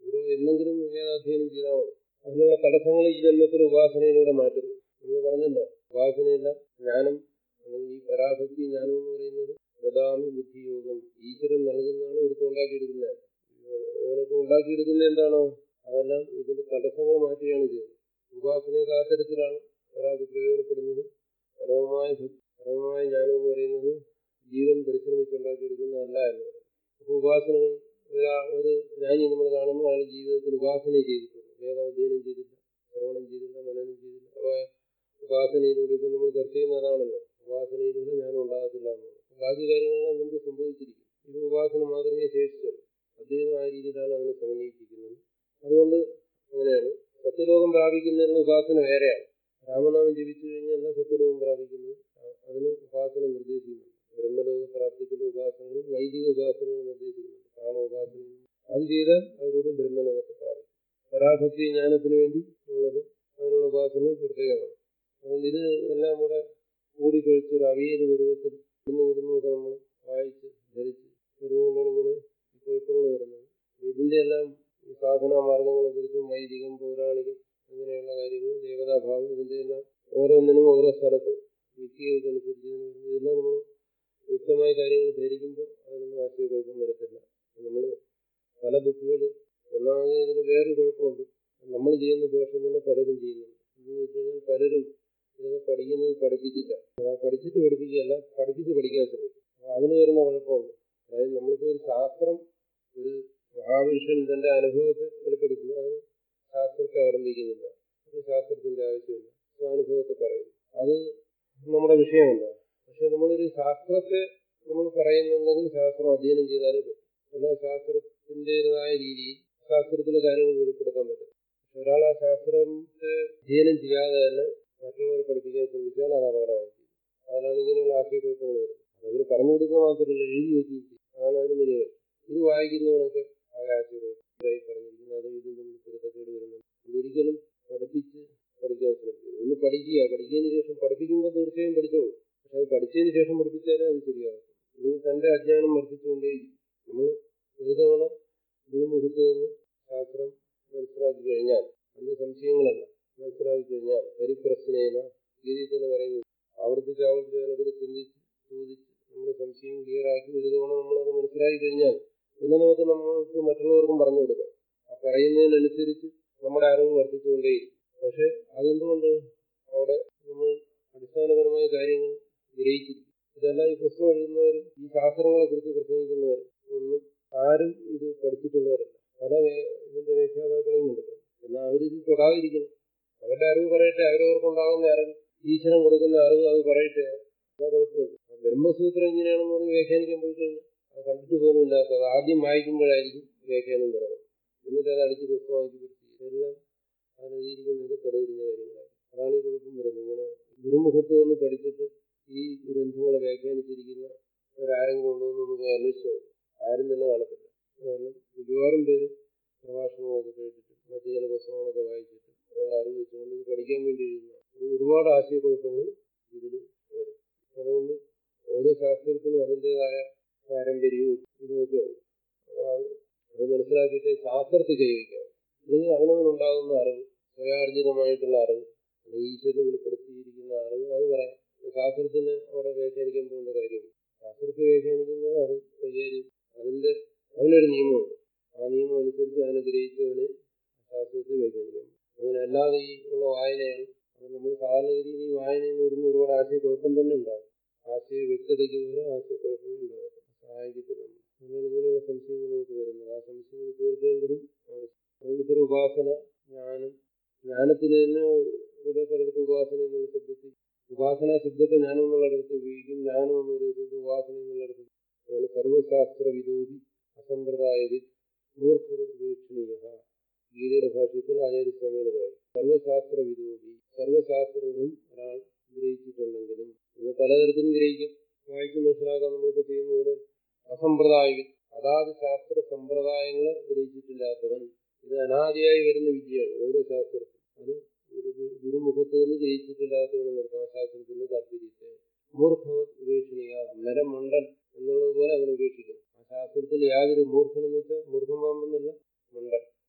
ഒരു എന്തെങ്കിലും വേദാധ്യയനം ചെയ്താൽ മതി അതിനുള്ള തടസ്സങ്ങൾ ഈ ജന്മത്തിൽ ഉപാസനയിലൂടെ മാറ്റുന്നു നമ്മൾ പറഞ്ഞല്ലോ ഉപാസനയില്ല ജ്ഞാനം അല്ലെങ്കിൽ ഈ പരാഭക്തി ജ്ഞാനം എന്ന് പറയുന്നത് ദദാമി ബുദ്ധിയോഗം ഈശ്വരൻ നൽകുന്നതാണ് ഒരുത്തം ഉണ്ടാക്കിയെടുക്കുന്നത് ഇവനൊക്കെ ഉണ്ടാക്കിയെടുക്കുന്നത് എന്താണോ അതെല്ലാം ഇതിന്റെ തടസ്സങ്ങൾ മാറ്റുകയാണ് ചെയ്യുന്നത് ഉപാസനയൊക്കെ ആ തരത്തിലാണ് ഒരാൾക്ക് പ്രയോജനപ്പെടുന്നത് പരമമായ ഭക്തി പരമമായ ജ്ഞാനം എന്ന് പറയുന്നത് ജീവൻ പരിശ്രമിച്ചുണ്ടാക്കിയെടുക്കുന്നതല്ല എന്ന് പറയും അപ്പൊ ഉപാസനകൾ ഒരാ ഒരു ജ്ഞാനി നമ്മൾ കാണുന്നു അയാൾ ജീവിതത്തിൽ ഉപാസന ചെയ്തിട്ടുണ്ട് വേദാധ്യയനം ചെയ്തില്ല ശ്രവണം ചെയ്തില്ല മനനം ചെയ്തില്ല അപ്പൊ ഉപാസനയിലൂടെ ഇപ്പൊ നമ്മൾ ചർച്ച ചെയ്യുന്ന അതാണല്ലോ ഉപാസനയിലൂടെ ജ്ഞാനം ഉണ്ടാകത്തില്ല എന്നുള്ളത് ബാക്കി കാര്യങ്ങളെല്ലാം നമുക്ക് സംഭവിച്ചിരിക്കും ഇത് ഉപാസന മാത്രമേ ശേഷിച്ചുള്ളൂ അദ്ദേഹം ആ രീതിയിലാണ് അതിനെ സമന്വയിപ്പിക്കുന്നത് അതുകൊണ്ട് അങ്ങനെയാണ് സത്യലോകം പ്രാപിക്കുന്നതിനുള്ള ഉപാസന വേറെയാണ് രാമനാമം ജപിച്ചു കഴിഞ്ഞാൽ സത്യലോകം പ്രാപിക്കുന്നത് അതിന് ഉപാസന നിർദ്ദേശിക്കുന്നുണ്ട് ബ്രഹ്മലോക പ്രാപ്തിക്കുള്ള ഉപാസനകളും വൈദിക ഉപാസനകളും നിർദ്ദേശിക്കുന്നുണ്ട് പ്രാണോപാസനയും അത് ചെയ്താൽ അതിലൂടെ ബ്രഹ്മലോകത്തെ പ്രാപിക്കും പരാഭക്തി ജ്ഞാനത്തിന് വേണ്ടി ഉള്ളത് അതിനുള്ള ഉപാസനകൾ പ്രത്യേകമാണ് അതുകൊണ്ട് ഇത് എല്ലാം കൂടെ കൂടിക്കൊഴിച്ച് ഒരു അവിയൽ പരുവത്തിൽ ഇന്നും ഇടുന്നൊക്കെ നമ്മൾ വായിച്ച് ധരിച്ച് വരുന്നതുകൊണ്ടാണ് ഇങ്ങനെ ഈ കുഴപ്പങ്ങൾ വരുന്നത് ഇതിന്റെ എല്ലാം ഈ സാധനാ മാർഗങ്ങളെ കുറിച്ചും വൈദികം പൗരാണികം അങ്ങനെയുള്ള കാര്യങ്ങൾ ദേവതാഭാവം ഇതിന്റെ എല്ലാം ഓരോന്നിനും ഓരോ സ്ഥലത്ത് വ്യക്തികൾക്കനുസരിച്ച് ഇതിന് വരുന്നത് ഇതെല്ലാം നമ്മൾ വ്യക്തമായ കാര്യങ്ങൾ ധരിക്കുമ്പോൾ അതിനൊന്നും ആശയക്കുഴപ്പം വരത്തില്ല നമ്മൾ പല ബുക്കുകൾ ഒന്നാമത് ഇതിന് വേറൊരു കുഴപ്പമുണ്ട് നമ്മൾ ചെയ്യുന്ന ദോഷം തന്നെ പലരും ചെയ്യുന്നുണ്ട് എന്ന് വെച്ച് കഴിഞ്ഞാൽ പലരും ഇതൊക്കെ പഠിക്കുന്നത് പഠിപ്പിച്ചില്ല അതായത് പഠിച്ചിട്ട് പഠിപ്പിക്കുകയല്ല പഠിപ്പിച്ച് പഠിക്കാൻ ശ്രമിക്കും അപ്പൊ അതിന് വരുന്ന കുഴപ്പമുണ്ട് അതായത് നമ്മളിപ്പോ ഒരു ശാസ്ത്രം ഒരു മഹാപുരുഷൻ തന്റെ അനുഭവത്തെ വെളിപ്പെടുത്തുന്നു അതിന് ശാസ്ത്രത്തെ അവലംബിക്കുന്നില്ല അത് ശാസ്ത്രത്തിന്റെ ആവശ്യമില്ല സ്വാനുഭവത്തെ പറയും അത് നമ്മുടെ വിഷയമല്ല പക്ഷെ നമ്മളൊരു ശാസ്ത്രത്തെ നമ്മൾ പറയുന്നുണ്ടെങ്കിൽ ശാസ്ത്രം അധ്യയനം ചെയ്താലേ പറ്റും എന്നാൽ ശാസ്ത്രത്തിൻ്റെതായ രീതിയിൽ ശാസ്ത്രത്തിലെ കാര്യങ്ങൾ വെളിപ്പെടുത്താൻ പറ്റും പക്ഷെ ഒരാൾ ആ ശാസ്ത്രത്തെ അധ്യയനം ചെയ്യാതെ തന്നെ മറ്റുള്ളവരെ പഠിപ്പിക്കാൻ ശ്രമിച്ചാൽ അത് അപകടമായി അതിനാണ് ഇങ്ങനെയുള്ള ആശയക്കുഴപ്പങ്ങൾ വരുന്നത് അതവർ പറഞ്ഞു കൊടുക്കുക മാത്രമല്ല എഴുതി വെക്കുകയും ചെയ്യും അതാണ് അതിന് വലിയ കാര്യം ഇത് വായിക്കുന്നവനൊക്കെ ആകെ ആശയക്കുഴപ്പം ഇതായി പറഞ്ഞിരിക്കുന്നത് അതും ഇതും തമ്മിൽ പൊരുത്തക്കേട് വരുന്നുണ്ട് ഇതൊരിക്കലും പഠിപ്പിച്ച് പഠിക്കാൻ ശ്രമിക്കുക ഒന്ന് പഠിക്കുക പഠിച്ചതിന് ശേഷം പഠിപ്പിക്കുമ്പോൾ തീർച്ചയായും പഠിച്ചോളൂ പക്ഷെ അത് പഠിച്ചതിന് ശേഷം പഠിപ്പിച്ചാലേ അത് ശരിയാവും ഇനി തന്റെ അജ്ഞാനം വർദ്ധിച്ചുകൊണ്ടേയിരിക്കും നമ്മൾ ഒരു തവണ ഗുരുമുഖത്ത് നിന്ന് ശാസ്ത്രം മനസ്സിലാക്കി കഴിഞ്ഞാൽ അതിന്റെ സംശയങ്ങളല്ല മനസ്സിലാക്കി കഴിഞ്ഞാൽ പരിപ്രശ്നേന ഗീതയിൽ തന്നെ പറയുന്നു ആവർത്തിച്ച് ആവർത്തിച്ച് അതിനെക്കുറിച്ച് ചിന്തിച്ച് ചോദിച്ച് നമ്മുടെ സംശയം ക്ലിയർ ആക്കി ഒരു തവണ നമ്മളത് മനസ്സിലാക്കി കഴിഞ്ഞാൽ പിന്നെ നമുക്ക് നമ്മൾക്ക് മറ്റുള്ളവർക്കും പറഞ്ഞു കൊടുക്കാം ആ പറയുന്നതിനനുസരിച്ച് നമ്മുടെ അറിവ് വർദ്ധിച്ചുകൊണ്ടേയിരിക്കും പക്ഷെ അതെന്തുകൊണ്ട് അവിടെ നമ്മൾ അടിസ്ഥാനപരമായ കാര്യങ്ങൾ ഗ്രഹിച്ചിരിക്കും ഇതെല്ലാം ഈ പുസ്തകം എഴുതുന്നവരും ഈ ശാസ്ത്രങ്ങളെ കുറിച്ച് പ്രസംഗിക്കുന്നവരും ഒന്നും ആരും ഇത് പഠിച്ചിട്ടുള്ളവരല്ല പല ഇതിന്റെ വ്യാഖ്യാതാക്കളെയും കണ്ടിട്ടുണ്ട് എന്നാൽ അവരിത് തൊടാതിരിക്കണം അവരുടെ അറിവ് പറയട്ടെ അവരവർക്കുണ്ടാകുന്ന അറിവ് ഈശ്വരൻ കൊടുക്കുന്ന അറിവ് അത് പറയട്ടെ അതാ കുഴപ്പമില്ല ബ്രഹ്മസൂത്രം എങ്ങനെയാണെന്ന് പറഞ്ഞ് വ്യാഖ്യാനിക്കാൻ പോയി കഴിഞ്ഞാൽ അത് കണ്ടിട്ട് പോലും ഇല്ലാത്തത് ആദ്യം വായിക്കുമ്പോഴായിരിക്കും വ്യാഖ്യാനം തുടങ്ങുന്നത് എന്നിട്ട് അത് അടിച്ച് പുസ്തകമാക്കി പിടിച്ച് ഇതെല്ലാം അതിനെഴുതിയിരിക്കുന്നതൊക്കെ തെളിഞ്ഞ കാര്യങ്ങളാണ് അതാണ് ഈ കുഴപ്പം വരുന്നത് ഇങ്ങനെ ഗുരുമുഖത്ത് നിന്ന് പഠിച്ചിട്ട് ഈ ഗ്രന്ഥങ്ങളെ വ്യാഖ്യാനിച്ചിരിക്കുന്ന ഒരാരെങ്കിലും ഉണ്ടോ എന്ന് പോയി അന്വേഷിച്ചു ആരും തന്നെ കാണത്തില്ല കാരണം മിക്കവാറും പേര് പ്രഭാഷണങ്ങളൊക്കെ കേട്ടിട്ട് മറ്റു ചില പുസ്തകങ്ങളൊക്കെ വായിച്ചിട്ട് ഉള്ള അറിവ് വെച്ചുകൊണ്ട് ഇത് പഠിക്കാൻ വേണ്ടി എഴുതുന്ന ഒരുപാട് ആശയക്കുഴപ്പങ്ങൾ ഇതിൽ വരും അതുകൊണ്ട് ഓരോ ശാസ്ത്രത്തിനും അതിൻ്റെതായ പാരമ്പര്യവും ഇതുമൊക്കെ ഉണ്ട് അപ്പോൾ അത് അത് മനസ്സിലാക്കിയിട്ട് ശാസ്ത്രത്തിൽ കൈവയ്ക്കാം അല്ലെങ്കിൽ അവനവനുണ്ടാകുന്ന അറിവ് സ്വയാർജിതമായിട്ടുള്ള അറിവ് ഈശ്വരന് വെളിപ്പെടുത്തിയിരിക്കുന്ന അറിവ് അത് പറയാം ശാസ്ത്രത്തിന് അവിടെ വ്യാഖ്യാനിക്കാൻ പോകേണ്ട കാര്യമില്ല ശാസ്ത്രത്തെ വ്യാഖ്യാനിക്കുന്നത് അത് കൈകാര്യം അതിന്റെ അതിനൊരു നിയമമുണ്ട് ആ നിയമം അനുസരിച്ച് അതിനെ ഗ്രഹിച്ചവന് ശാസ്ത്രത്തെ വ്യാഖ്യാനിക്കാം അങ്ങനെ അല്ലാതെ ഈ ഉള്ള വായനയാണ് അത് നമ്മൾ സാധാരണഗതിയിൽ ഈ വായനയിൽ നിന്ന് വരുന്ന ഒരുപാട് ആശയക്കുഴപ്പം തന്നെ ഉണ്ടാകും ആശയ വ്യക്തതയ്ക്ക് പകരം ആശയക്കുഴപ്പങ്ങൾ ഉണ്ടാകും സഹായിക്കത്തില്ല അങ്ങനെയാണ് ഇങ്ങനെയുള്ള സംശയങ്ങൾ നമുക്ക് വരുന്നത് ആ സംശയങ്ങൾ തീർക്കേണ്ടതും ആവശ്യം അതുകൊണ്ട് ഇത്തരം ഉപാസന ജ്ഞാനം ജ്ഞാനത്തിന് തന്നെ ഇവിടെ പലയിടത്ത് ഉപാസന എന്നുള്ള ശബ്ദത്തിൽ ഉപാസന ശബ്ദത്തെ ജ്ഞാനം എന്നുള്ള ഇടത്ത് ഉപയോഗിക്കും ജ്ഞാനം എന്ന് പറയുന്ന ശബ്ദം ഉപാസന എന്നുള്ള ഇടത്ത് അതുപോലെ സർവശാസ്ത്ര വിരോധി അസമ്പ്രദായ വിദ് മൂർഖവീക്ഷണീയ ഗീതയുടെ ഭാഷയത്തിൽ ആചാര്യസ്വാമികൾ പറയും സർവശാസ്ത്ര വിരോധി സർവശാസ്ത്രങ്ങളും ഒരാൾ ഗ്രഹിച്ചിട്ടുണ്ടെങ്കിലും ഇത് പലതരത്തിലും ഗ്രഹിക്കും വായിച്ച് മനസ്സിലാക്കാൻ നമ്മളിപ്പോൾ ചെയ്യുന്ന പോലെ അസമ്പ്രദായ വിദ് അതാത് ശാസ്ത്ര സമ്പ്രദായങ്ങളെ ഗ്രഹിച്ചിട്ടില്ലാത്തവൻ ഇത് അനാദിയായി വരുന്ന വിദ്യയാണ് ഓരോ ശാസ്ത്രത്തിലും അത് ഒരു ഗുരുമുഖത്ത് നിന്ന് ഗ്രഹിച്ചിട്ടില്ലാത്തവന് നിർത്താം ശാസ്ത്രത്തിന്റെ താല്പര്യത്തെ മൂർഖവത് ഉപേക്ഷണീയ നരമണ്ഡൽ എന്നുള്ളത് പോലെ അവൻ ഉപേക്ഷിക്കുന്നു ആ ശാസ്ത്രത്തിൽ യാതൊരു മൂർഖനെന്ന് വെച്ചാൽ മൂർഖം പാമ്പെന്നല്ല മണ്ഡൽ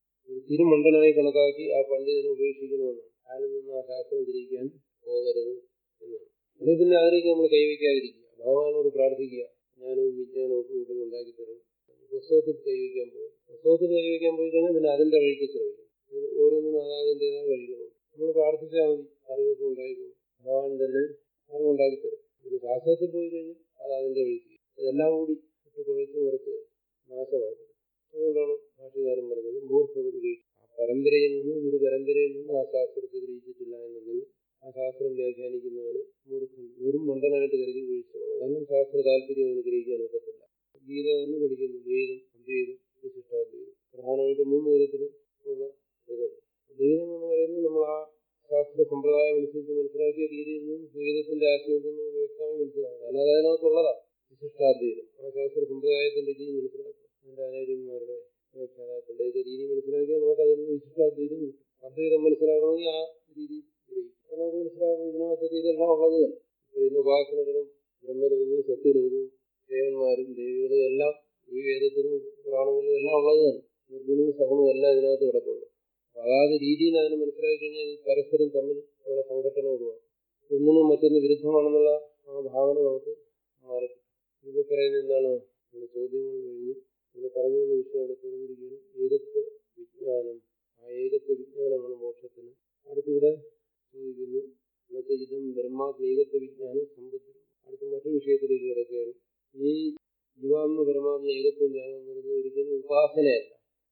തിരുമണ്ടനായി കണക്കാക്കി ആ പണ്ഡിതനെ ഉപേക്ഷിക്കണമെന്ന് അയാളിൽ നിന്ന് ആ ശാസ്ത്രം ഗ്രഹിക്കാൻ പോകരുത് എന്നാണ് അല്ലെങ്കിൽ പിന്നെ അതിലേക്ക് നമ്മൾ കൈവയ്ക്കാതിരിക്കുക ഭഗവാനോട് പ്രാർത്ഥിക്കുക ജ്ഞാനവും വിജ്ഞാനവും ഒക്കെ ഉടനെ ഉണ്ടാക്കി തരണം പുസ്തകത്തിൽ കൈവയ്ക്കാൻ പോകും പുസ്തകത്തിൽ കൈവയ്ക്കാൻ പോയി കഴിഞ്ഞാൽ പിന്നെ അതിന്റെ വഴിക്ക് ശ്രമിക്കും ഇതിന് ഓരോന്നിനും അതാതിൻ്റെതായ വഴികളുണ്ട് നമ്മൾ പ്രാർത്ഥിച്ചാൽ മതി അറിവൊക്കെ ഉണ്ടായിക്കോളും ഭഗവാൻ തന്നെ അറിവുണ്ടാക്കി തരും പിന്നെ ശാസ്ത്രത്തിൽ പോയി കഴിഞ്ഞാൽ അത് അതിന്റെ വഴിക്ക് ഇതെല്ലാം കൂടി ഇട്ട് കുഴച്ച് കുറച്ച് നാശമാകും അതുകൊണ്ടാണ് ഭാഷകാരൻ പറഞ്ഞത് മൂർഖകൾ ആ പരമ്പരയിൽ നിന്ന് ഒരു പരമ്പരയിൽ നിന്ന് ആ ശാസ്ത്രത്തെ ഗ്രഹിച്ചിട്ടില്ല എന്നുണ്ടെങ്കിൽ ആ ശാസ്ത്രം വ്യാഖ്യാനിക്കുന്നവന് മൂർഖൻ വെറും മണ്ടനായിട്ട് കരുതി വീഴ്ച കാരണം ശാസ്ത്ര താല്പര്യം അവന് ഗ്രഹിക്കാൻ ഒക്കത്തില്ല ഗീത തന്നെ പഠിക്കുന്നു ദ്വൈതം അദ്വൈതം വിശിഷ്ടാദ്വൈതം പ്രധാനമായിട്ട് മൂന്ന് വിധത്തിൽ ഉള്ള ഇതുണ്ട് ദ്വൈതം എന്ന് പറയുന്നത് നമ്മൾ ആ ശാസ്ത്ര സമ്പ്രദായം അനുസരിച്ച് മനസ്സിലാക്കിയ രീതിയിൽ നിന്നും ദ്വൈതത്തിന്റെ ആശയം ഉണ്ടെന്ന് നമുക്ക് വ്യക്തമായി മനസ്സിലാകും കാരണം അത് അതിനകത്തുള്ളതാണ് വിശിഷ്ടാദ്വൈതം ആ ശാസ്ത്ര സമ്പ്രദായത്തിന്റെ രീതി മനസ്സിലാക്കും അതിന്റെ ആചാര്യന്മാരുടെ വ്യാഖ്യാതാക്കളുടെ ഒക്കെ രീതി മനസ്സിലാക്കിയാൽ നമുക്ക് അതിൽ നിന്ന് വിശിഷ്ടാദ്വൈതം കിട്ടും അദ്വൈതം മനസ്സിലാക്കണമെങ്കിൽ ആ രീതിയിൽ ഗ്രഹിക്കും അപ്പൊ നമുക്ക് മനസ്സിലാകും ഇതിനകത്തൊക്കെ ഇതെല്ലാം ഉള്ളത് തന്നെ ഇന്ന് ഉപാസനകളും ബ്രഹ്മലോകവും സത്യലോകവും ദേവന്മാരും ദേവികളും എല്ലാം ഈ വേദത്തിനും പുരാണങ്ങളിലും എല്ലാം ഉള്ളത് തന്നെ നിർഗുണവും സഗുണവും എല്ലാം ഇതിനകത്ത് കിടപ്പുണ്ട് അപ്പൊ അതാത് രീതിയിൽ അതിനെ മനസ്സിലാക്കി കഴിഞ്ഞാൽ ഇത് പരസ്പരം തമ്മിൽ ഉള്ള സംഘടന ഒഴിവാക്കും ഒന്നിനും മറ്റൊന്ന് വിരുദ്ധമാണെന്നുള്ള ആ ഭാവന നമുക്ക് മാറി ഇവിടെ പറയുന്നത് എന്താണ് നമ്മുടെ ചോദ്യങ്ങൾ കഴിഞ്ഞ് ഇവിടെ പറഞ്ഞു വന്ന വിഷയം അവിടെ തീർന്നിരിക്കുകയാണ് ഏകത്വ വിജ്ഞാനം ആ ഏകത്വ വിജ്ഞാനമാണ് മോക്ഷത്തിന് അടുത്തിവിടെ ചോദിക്കുന്നു എന്നുവെച്ചാൽ ഇതും ബ്രഹ്മാത്മ ഏകത്വ വിജ്ഞാനം സമ്പത്തി അടുത്ത മറ്റൊരു വിഷയത്തിലേക്ക് കിടക്കുകയാണ് ഈ ജീവാത്മ പരമാത്മ ഏകത്വ ജ്ഞാനം എന്ന് പറയുന്നത് ഒരിക്കലും ഉപാസനയല്ല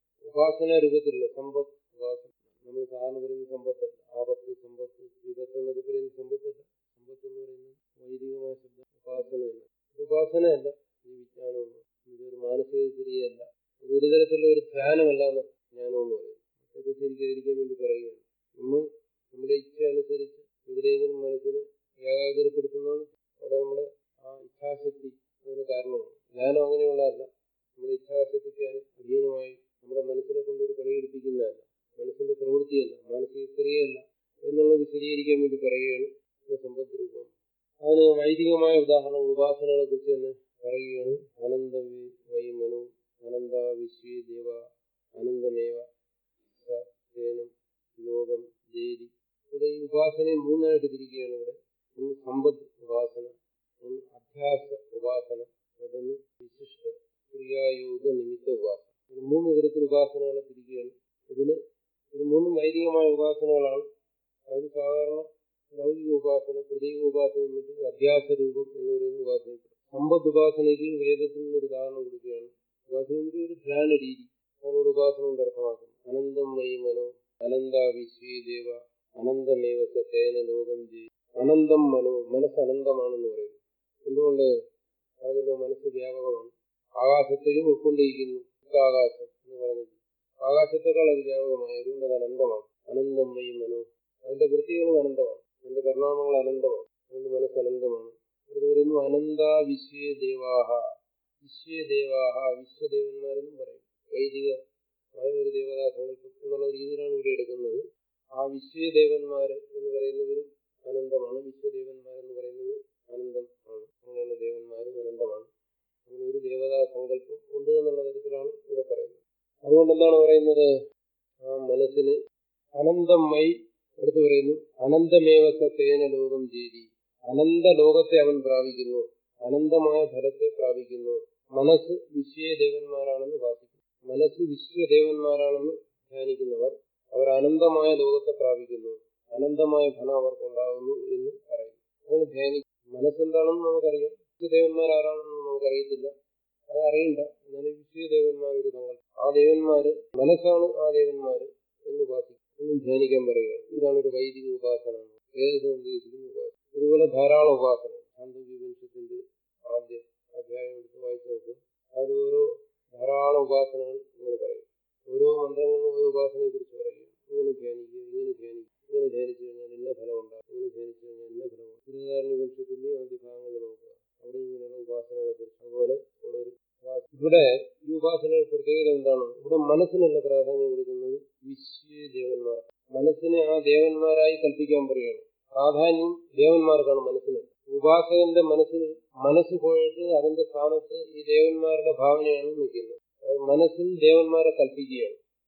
ഉപാസന രൂപത്തിലുള്ള സമ്പത്ത് ഉപാസന നമ്മൾ സാധാരണ പറയുന്ന സമ്പത്തല്ല ആപത്ത് സമ്പത്ത് വിപത്ത് എന്നൊക്കെ പറയുന്ന സമ്പത്തല്ല സമ്പത്ത് എന്ന് പറയുന്നത് വൈദികമായ ശബ്ദം ഉപാസനയല്ല ഇത് ഉപാസനയല്ല ഈ വിജ്ഞാനമൊന്നും ഇതൊരു മാനസിക ക്രിയയല്ല ഒരു തരത്തിലുള്ള ഒരു ധ്യാനമല്ല എന്ന് ജ്ഞാനം എന്ന് പറയുന്നത് തെറ്റിദ്ധരിക്കാതിരിക്കാൻ വേണ്ടി പറയുകയാണ് നമ്മൾ നമ്മുടെ ഇച്ഛ അനുസരിച്ച് എവിടെയെങ്കിലും മനസ്സിനെ ഏകാഗ്രപ്പെടുത്തുന്നതാണ് അവിടെ നമ്മുടെ ആ ഇച്ഛാശക്തി അതിന് കാരണമാണ് ജ്ഞാനം അങ്ങനെയുള്ളതല്ല നമ്മുടെ ഇച്ഛാശക്തിക്ക് അധീനമായി നമ്മുടെ മനസ്സിനെ കൊണ്ട് ഒരു പണിയെടുപ്പിക്കുന്നതല്ല മനസ്സിന്റെ പ്രവൃത്തിയല്ല മാനസിക ക്രിയയല്ല എന്നുള്ളത് വിശദീകരിക്കാൻ വേണ്ടി പറയുകയാണ് സമ്പത്ത് രൂപം അതിന് വൈദികമായ ഉദാഹരണങ്ങൾ ഉപാസനകളെ കുറിച്ച് തന്നെ പറയുകയാണ് അനന്ത വൈമനു അനന്ത വിശ്വേ ദേവ അനന്തമേവ സേനം ലോകം ദേരി ഇവിടെ ഈ ഉപാസനയെ മൂന്നായിട്ട് തിരിക്കുകയാണ് ഇവിടെ ഒന്ന് സമ്പത്ത് ഉപാസന ഒന്ന് അഭ്യാസ ഉപാസന മറ്റൊന്ന് വിശിഷ്ട ക്രിയായോഗ നിമിത്ത ഉപാസന ഇങ്ങനെ മൂന്ന് തരത്തിൽ ഉപാസനകളെ തിരിക്കുകയാണ് ഇതിന് ഇത് മൂന്നും വൈദികമായ ഉപാസനകളാണ് അത് സാധാരണ ലൗകിക ഉപാസന പ്രതീക ഉപാസനയും മറ്റും അഭ്യാസ രൂപം എന്ന് പറയുന്ന ഉപാസന സമ്പദ് ഉപാസനയ്ക്ക് വേദത്തിൽ നിന്നൊരു ഉദാഹരണം കൊടുക്കുകയാണ് ഉപാസന ഒരു ധ്യാന രീതി അതിനോട് ഉപാസന കൊണ്ട് അർത്ഥമാക്കുന്നു അനന്തം വൈ മനോ അനന്ത വിശ്വേ ദേവ അനന്തമേവ സേന ലോകം ജയി അനന്തം മനോ മനസ്സ് അനന്തമാണെന്ന് പറയുന്നു എന്തുകൊണ്ട് പറഞ്ഞല്ലോ മനസ്സ് വ്യാപകമാണ് ആകാശത്തെയും ഉൾക്കൊണ്ടിരിക്കുന്നു ആകാശം എന്ന് പറഞ്ഞിട്ട് ആകാശത്തെക്കാൾ അത് വ്യാപകമായി അതുകൊണ്ട് അത് അനന്തമാണ് അനന്തം വൈ മനോ അതിന്റെ വൃത്തികളും അനന്തമാണ് അതിന്റെ പരിണാമങ്ങൾ അനന്തമാണ് അതുകൊണ്ട് മനസ്സ് അനന്തമാണ് അത് പറയുന്നു അനന്ത വിശ്വേ ദേവാഹ വിശ്വേ ദേവാഹ വിശ്വദേവന്മാരെന്നും പറയും വൈദികമായ ഒരു ദേവതാ സങ്കല്പം എന്നുള്ള രീതിയിലാണ് ഇവിടെ എടുക്കുന്നത് ആ വിശ്വദേവന്മാര് എന്ന് പറയുന്നവരും അനന്തമാണ് വിശ്വദേവന്മാരെന്ന് പറയുന്നത് അനന്തം ആണ് അങ്ങനെയുള്ള ദേവന്മാരും അനന്തമാണ് അങ്ങനെ ഒരു ദേവതാ സങ്കല്പം ഉണ്ട് എന്നുള്ള തരത്തിലാണ് ഇവിടെ പറയുന്നത് അതുകൊണ്ട് എന്താണ് പറയുന്നത് ആ മനസ്സിന് അനന്തമായി അടുത്ത് പറയുന്നു അനന്തമേവ സേന ലോകം ചെയ്തി അനന്ത ലോകത്തെ അവൻ പ്രാപിക്കുന്നു അനന്തമായ ഫലത്തെ പ്രാപിക്കുന്നു മനസ്സ് വിശ്വദേവന്മാരാണെന്ന് ഭാസിക്കുന്നു മനസ്സ് വിശ്വദേവന്മാരാണെന്ന് ധ്യാനിക്കുന്നവർ അവർ അനന്തമായ ലോകത്തെ പ്രാപിക്കുന്നു അനന്തമായ ഫലം അവർക്കുണ്ടാകുന്നു എന്ന് പറയുന്നു അങ്ങനെ ധ്യാനിക്കും മനസ്സെന്താണെന്ന് നമുക്കറിയാം വിശ്വദേവന്മാർ ആരാണെന്ന് നമുക്കറിയത്തില്ല അത് അറിയണ്ട എന്നാലും വിശ്വദേവന്മാർ ഒരു സങ്കല്പം ആ ദേവന്മാര് മനസ്സാണ് ആ ദേവന്മാര് എന്ന് ഉപാസിക്കും എന്ന് ധ്യാനിക്കാൻ പറയുകയാണ് ഇതാണ് ഒരു വൈദിക ഉപാസന വേദത്തിൽ ഉദ്ദേശിക്കുന്ന ഉപാസന ഇതുപോലെ ധാരാളം ഉപാസന ശാന്തവംശത്തിന്റെ ആദ്യ അധ്യായം എടുത്ത് വായിച്ചു നോക്കുക അത് ഓരോ ധാരാളം ഉപാസനകൾ ഇങ്ങനെ പറയും ഓരോ മന്ത്രങ്ങളും ഓരോ ഉപാസനയെ കുറിച്ച് പറയും ഇങ്ങനെ ധ്യാനിക്കുക ഇങ്ങനെ ധ്യാനിക്കുക ഇങ്ങനെ ധ്യാനിച്ചു കഴിഞ്ഞാൽ ഇന്ന ഫലം ഉണ്ടാകും ഇങ്ങനെ ധ്യാനിച്ചു കഴിഞ്ഞാൽ ഇന്ന ഫലം ഗുരുധാരണ വംശത്തിന്റെ ആദ്യ ഭാഗങ്ങൾ നോക്കുക അവിടെ ഇങ്ങനെയുള്ള ഉപാസനകളെ കുറിച്ച് അതുപോലെ ഉള്ളൊരു ഇവിടെ ഈ ഉപാസനയുടെ പ്രത്യേകത എന്താണ് ഇവിടെ മനസ്സിനുള്ള പ്രാധാന്യം കൊടുക്കുന്നത് വിശ്വദേവന്മാർ മനസ്സിനെ ആ ദേവന്മാരായി കൽപ്പിക്കാൻ പറയുകയാണ് പ്രാധാന്യം ദേവന്മാർക്കാണ് മനസ്സിന് ഉപാസകന്റെ മനസ്സിൽ മനസ്സ് പോയിട്ട് അതിന്റെ സ്ഥാനത്ത് ഈ ദേവന്മാരുടെ ഭാവനയാണ് നിൽക്കുന്നത് മനസ്സിൽ ദേവന്മാരെ കൽപ്പിക്കുകയാണ്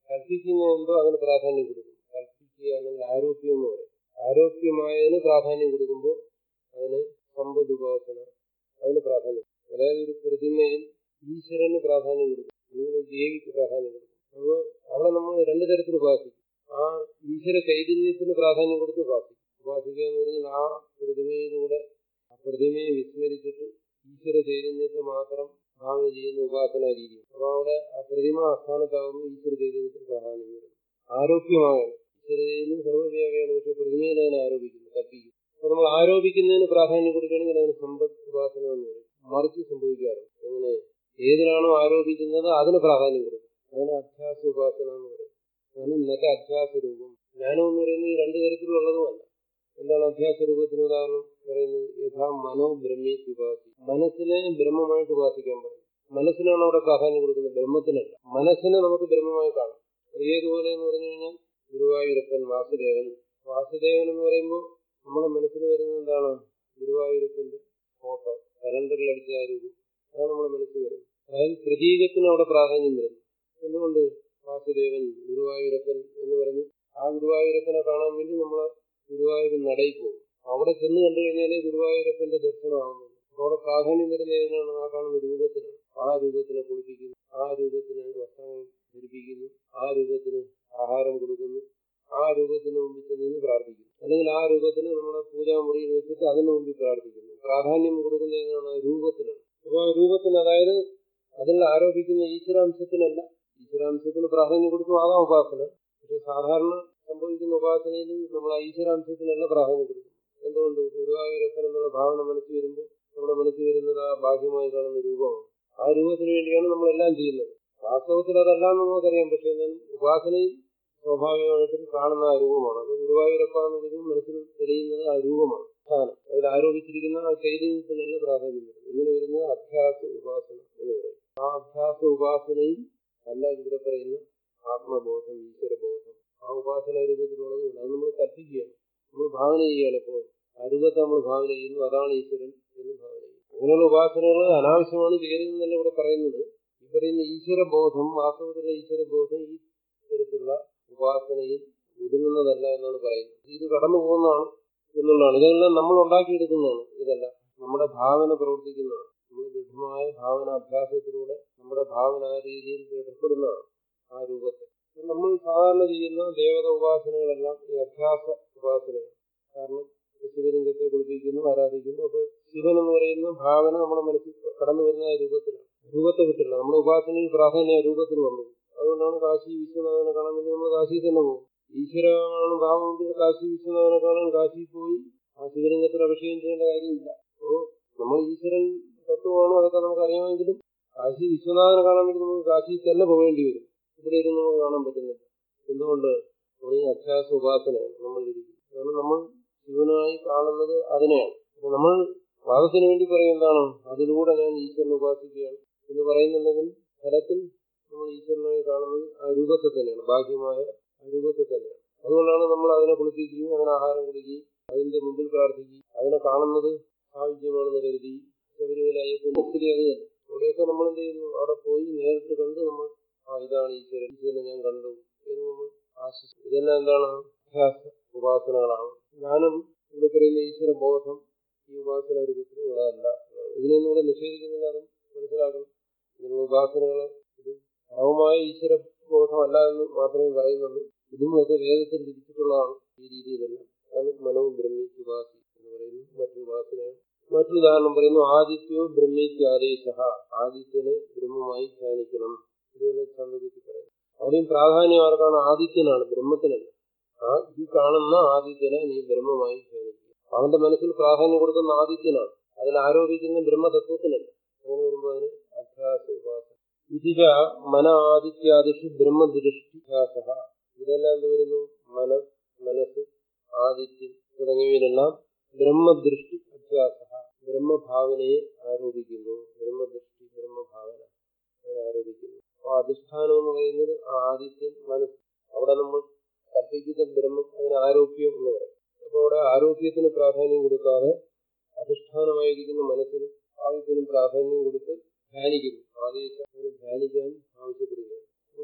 കൽപ്പിക്കുന്ന എന്തോ അതിന് പ്രാധാന്യം കൊടുക്കും കൽപ്പിക്കുക അല്ലെങ്കിൽ ആരോപ്യം എന്ന് പറയും ആരോപ്യമായതിന് പ്രാധാന്യം കൊടുക്കുമ്പോൾ അതിന് സമ്പദ് ഉപാസന അതിന് പ്രാധാന്യം അതായത് ഒരു പ്രതിമയിൽ ഈശ്വരന് പ്രാധാന്യം കൊടുക്കും അല്ലെങ്കിൽ ഒരു ദേവിക്ക് പ്രാധാന്യം കൊടുക്കും അപ്പോൾ അവിടെ നമ്മൾ രണ്ടു തരത്തിൽ ഉപാസിക്കും ആ ഈശ്വര ചൈതന്യത്തിന് പ്രാധാന്യം കൊടുത്ത് ഉപാസിക്കും ഉപാസിക്കുക എന്ന് പറഞ്ഞാൽ ആ പ്രതിമയിലൂടെ ആ പ്രതിമയെ വിസ്മരിച്ചിട്ട് ഈശ്വര ചൈതന്യത്തെ മാത്രം ഭാവന ചെയ്യുന്ന ഉപാസന രീതി അപ്പൊ അവിടെ ആ പ്രതിമ ആസ്ഥാനത്താകുന്നു ഈശ്വര ചൈതന്യത്തിന് പ്രാധാന്യം വരുന്നു ആരോഗ്യമാകണം ഈശ്വര ചൈതന്യം സർവ്വവ്യാപിയാണ് പക്ഷെ പ്രതിമയിൽ അതിനെ ആരോപിക്കുന്നു കൽപ്പിക്കുന്നു അപ്പൊ നമ്മൾ ആരോപിക്കുന്നതിന് പ്രാധാന്യം കൊടുക്കുകയാണെങ്കിൽ അതിന് സമ്പത്ത് ഉപാസന എന്ന് പറയും മറിച്ച് സംഭവിക്കാറുണ്ട് എങ്ങനെ ഏതിലാണോ ആരോപിക്കുന്നത് അതിന് പ്രാധാന്യം കൊടുക്കും അതിന് അധ്യാസ ഉപാസന എന്ന് പറയും അതാണ് ഇന്നത്തെ അധ്യാസ രൂപം ജ്ഞാനം എന്ന് പറയുന്നത് ഈ രണ്ടു തരത്തിലുള്ളതുമല്ല എന്താണ് അധ്യാസ രൂപത്തിന് ഉദാഹരണം പറയുന്നത് യഥാ മനോ ബ്രഹ്മി ഉപാസി മനസ്സിനെ ബ്രഹ്മമായിട്ട് ഉപാസിക്കാൻ പറയും മനസ്സിനാണ് അവിടെ പ്രാധാന്യം കൊടുക്കുന്നത് ബ്രഹ്മത്തിനല്ല മനസ്സിനെ നമുക്ക് ബ്രഹ്മമായി കാണാം അത് ഏതുപോലെ എന്ന് പറഞ്ഞു കഴിഞ്ഞാൽ ഗുരുവായൂരപ്പൻ വാസുദേവൻ വാസുദേവൻ എന്ന് പറയുമ്പോൾ നമ്മുടെ മനസ്സിൽ വരുന്നത് എന്താണ് ഗുരുവായൂരപ്പന്റെ ഫോട്ടോ കലണ്ടറിൽ അടിച്ച ആ രൂപം അതാണ് നമ്മുടെ മനസ്സിൽ വരുന്നത് അതായത് പ്രതീകത്തിന് അവിടെ പ്രാധാന്യം വരുന്നു എന്തുകൊണ്ട് വാസുദേവൻ ഗുരുവായൂരപ്പൻ എന്ന് പറഞ്ഞ് ആ ഗുരുവായൂരപ്പനെ കാണാൻ വേണ്ടി നമ്മൾ ഗുരുവായൂർ നടയിൽ പോകും അവിടെ ചെന്ന് കണ്ടു കഴിഞ്ഞാലേ ഗുരുവായൂരപ്പന്റെ ദർശനമാകുന്നു അവിടെ പ്രാധാന്യം വരുന്ന ഏതിനാണ് ആ കാണുന്ന രൂപത്തിനാണ് ആ രൂപത്തിനെ കുളിപ്പിക്കുന്നു ആ രൂപത്തിന് വസ്ത്രങ്ങൾ ധരിപ്പിക്കുന്നു ആ രൂപത്തിന് ആഹാരം കൊടുക്കുന്നു ആ രൂപത്തിന് മുമ്പിൽ ചെന്ന് നിന്ന് പ്രാർത്ഥിക്കുന്നു അല്ലെങ്കിൽ ആ രൂപത്തിന് നമ്മുടെ പൂജാമുറിയിൽ വെച്ചിട്ട് അതിന് മുമ്പിൽ പ്രാർത്ഥിക്കുന്നു പ്രാധാന്യം കൊടുക്കുന്ന ഏതാണ് രൂപത്തിനാണ് അപ്പൊ ആ രൂപത്തിന് അതായത് അതിൽ ആരോപിക്കുന്ന ഈശ്വരാംശത്തിനല്ല ഈശ്വരാംശത്തിന് പ്രാധാന്യം കൊടുത്തു ആകാം ഉപാസന പക്ഷെ സാധാരണ സംഭവിക്കുന്ന ഉപാസനയിൽ നമ്മൾ ആ ഈശ്വരാംശത്തിനല്ല പ്രാധാന്യം കൊടുക്കുന്നു എന്തുകൊണ്ട് ഗുരുവായൂരപ്പൻ എന്നുള്ള ഭാവന മനസ്സിൽ വരുമ്പോൾ നമ്മുടെ മനസ്സിൽ വരുന്നത് ആ ബാഹ്യമായി കാണുന്ന രൂപമാണ് ആ രൂപത്തിന് വേണ്ടിയാണ് നമ്മളെല്ലാം ചെയ്യുന്നത് വാസ്തവത്തിൽ അതല്ല എന്ന് നമുക്കറിയാം പക്ഷെ എന്നാലും ഉപാസനയിൽ സ്വാഭാവികമായിട്ടും കാണുന്ന ആ രൂപമാണ് അത് ഗുരുവായൂരപ്പ എന്ന് വിളിക്കുമ്പോൾ മനസ്സിൽ തെളിയുന്നത് ആ രൂപമാണ് സ്ഥാനം അതിൽ ആരോപിച്ചിരിക്കുന്ന ആ ചൈതന്യത്തിനല്ല പ്രാധാന്യം വരുന്നത് ഇങ്ങനെ വരുന്നത് അഭ്യാസ ഉപാസന എന്ന് പറയും ആ അഭ്യാസ ഉപാസനയും അല്ല ഇവിടെ പറയുന്ന ആത്മബോധം ഈശ്വരബോധം ആ ഉപാസന രൂപത്തിലുള്ളത് അത് നമ്മൾ കൽപ്പിക്കുകയാണ് നമ്മൾ ഭാവന ചെയ്യുകയാണ് ഇപ്പോൾ ആ രൂപത്തെ നമ്മൾ ഭാവന ചെയ്യുന്നു അതാണ് ഈശ്വരൻ എന്ന് ഭാവന ചെയ്യുന്നു അങ്ങനെയുള്ള ഉപാസനകൾ അനാവശ്യമാണ് ചെയ്യരുതെന്നല്ല ഇവിടെ പറയുന്നത് ഈ പറയുന്ന ഈശ്വരബോധം വാസ്തവത്തിലുള്ള ഈശ്വരബോധം ഈ തരത്തിലുള്ള ഉപാസനയിൽ ഒതുങ്ങുന്നതല്ല എന്നാണ് പറയുന്നത് ഇത് കടന്നു പോകുന്നതാണ് എന്നുള്ളതാണ് ഇതെല്ലാം നമ്മൾ ഉണ്ടാക്കിയെടുക്കുന്നതാണ് ഇതെല്ലാം നമ്മുടെ ഭാവന പ്രവർത്തിക്കുന്നതാണ് നമ്മൾ ദൃഢമായ ഭാവന അഭ്യാസത്തിലൂടെ നമ്മുടെ ഭാവന ആ രീതിയിൽ ദൃഢപ്പെടുന്നതാണ് ആ രൂപത്തെ നമ്മൾ സാധാരണ ചെയ്യുന്ന ദേവത ഉപാസനകളെല്ലാം ഈ അഭ്യാസ ഉപാസനയാണ് കാരണം ശിവലിംഗത്തെ കുളിപ്പിക്കുന്നു ആരാധിക്കുന്നു അപ്പൊ ശിവൻ എന്ന് പറയുന്ന ഭാവന നമ്മുടെ മനസ്സിൽ കടന്നു വരുന്ന ആ രൂപത്തിലാണ് രൂപത്തെ വിട്ടില്ല നമ്മുടെ ഉപാസനയിൽ പ്രാധാന്യം ആ രൂപത്തിൽ വന്നു അതുകൊണ്ടാണ് കാശി വിശ്വനാഥനെ കാണാൻ വേണ്ടി നമ്മൾ കാശിയിൽ തന്നെ പോകും ഈശ്വരമാണ് ഭാവമെങ്കിൽ കാശി വിശ്വനാഥനെ കാണാൻ കാശിയിൽ പോയി ആ ശിവലിംഗത്തിൽ അഭിഷേകം ചെയ്യേണ്ട കാര്യമില്ല അപ്പോ നമ്മൾ ഈശ്വരൻ തത്വമാണോ അതൊക്കെ നമുക്ക് അറിയാമെങ്കിലും കാശി വിശ്വനാഥനെ കാണാൻ വേണ്ടി നമുക്ക് കാശിയിൽ തന്നെ പോകേണ്ടി വരും ഇവിടെ ഇരുന്ന് നമുക്ക് കാണാൻ പറ്റുന്നില്ല എന്തുകൊണ്ട് ഈ അഭ്യാസ ഉപാസനയാണ് നമ്മൾ ഇരിക്കുന്നത് കാരണം നമ്മൾ ശിവനായി കാണുന്നത് അതിനെയാണ് അപ്പൊ നമ്മൾ വാദത്തിന് വേണ്ടി പറയും എന്താണ് അതിലൂടെ ഞാൻ ഈശ്വരനെ ഉപാസിക്കുകയാണ് എന്ന് പറയുന്നുണ്ടെങ്കിൽ ഫലത്തിൽ നമ്മൾ ഈശ്വരനായി കാണുന്നത് ആ രൂപത്തെ തന്നെയാണ് ബാഹ്യമായ ആ രൂപത്തെ തന്നെയാണ് അതുകൊണ്ടാണ് നമ്മൾ അതിനെ കുളിപ്പിക്കുകയും അതിന് ആഹാരം കൊടുക്കുകയും അതിന്റെ മുമ്പിൽ പ്രാർത്ഥിക്കുകയും അതിനെ കാണുന്നത് ആവശ്യമാണെന്ന് കരുതി ശബരിമല അയ്യപ്പന്റെ സ്ഥിതി അത് തന്നെ അവിടെയൊക്കെ നമ്മൾ എന്ത് ചെയ്യുന്നു അവിടെ പോയി നേരിട്ട് കണ്ട് നമ്മൾ ആ ഇതാണ് ഈശ്വരൻ ഈശ്വരനെ ഞാൻ കണ്ടു എന്ന് നമ്മൾ ആശ്വസിക്കും ഇതെല്ലാം എന്താണ് അഭ്യാസ ഉപാസനകളാണ് ജ്ഞാനം ഇവിടെ പറയുന്ന ഈശ്വര ബോധം ഈ ഉപാസന രൂപത്തിൽ ഉള്ളതല്ല ഇതിനൊന്നും ഇവിടെ നിഷേധിക്കുന്നില്ല അതും മനസ്സിലാക്കണം ഇങ്ങനെയുള്ള ഉപാസനകളെ ഇത് ഭാവമായ ഈശ്വര ബോധമല്ല എന്ന് മാത്രമേ പറയുന്നുള്ളൂ ഇതും ഒക്കെ വേദത്തിൽ വിധിച്ചിട്ടുള്ളതാണ് ഈ രീതിയിലെല്ലാം അത് മനോ ബ്രഹ്മി ഉപാസി എന്ന് പറയുന്നു മറ്റൊരു ഉപാസനയാണ് മറ്റൊരു ഉദാഹരണം പറയുന്നു ആദിത്യോ ബ്രഹ്മിത്യാദേശ ആദിത്യനെ ബ്രഹ്മമായി ധ്യാനിക്കണം ഇതുപോലെ ചന്ദ്രകുത്തി പറയുന്നു അവിടെയും പ്രാധാന്യം ആർക്കാണ് ആദിത്യനാണ് ബ്രഹ്മത്തിനല്ല ആ ഈ കാണുന്ന ആദിത്യനെ നീ ബ്രഹ്മമായി ധ്യാനിക്കുക അവന്റെ മനസ്സിൽ പ്രാധാന്യം കൊടുക്കുന്ന ആദിത്യനാണ് അതിൽ ആരോപിക്കുന്ന ബ്രഹ്മതത്വത്തിനല്ല അങ്ങനെ വരുമ്പോൾ അതിന് അഭ്യാസ ഉപാസന ഇതിജ മന ആദിത്യാദിഷു ബ്രഹ്മദൃഷ്ടിഭ്യാസ ഇതെല്ലാം എന്ത് വരുന്നു മന മനസ്സ് ആദിത്യൻ തുടങ്ങിയവയിലെല്ലാം ബ്രഹ്മദൃഷ്ടി അഭ്യാസ ബ്രഹ്മഭാവനയെ ആരോപിക്കുന്നു ബ്രഹ്മദൃഷ്ടി ബ്രഹ്മഭാവന അതിനെ ആരോപിക്കുന്നു അപ്പൊ അധിഷ്ഠാനം എന്ന് പറയുന്നത് ആദിത്യൻ മനസ്സ് അവിടെ നമ്മൾ കൽപ്പിക്കുന്ന ബ്രഹ്മം അതിന് ആരോപ്യം എന്ന് പറയും അപ്പൊ അവിടെ ആരോഗ്യത്തിന് പ്രാധാന്യം കൊടുക്കാതെ അധിഷ്ഠാനമായിരിക്കുന്ന മനസ്സിനും ആദ്യത്തിനും പ്രാധാന്യം കൊടുത്ത് ധ്യാനിക്കുന്നു ആദേശം ധ്യാനിക്കാൻ ആവശ്യപ്പെടുകയാണ്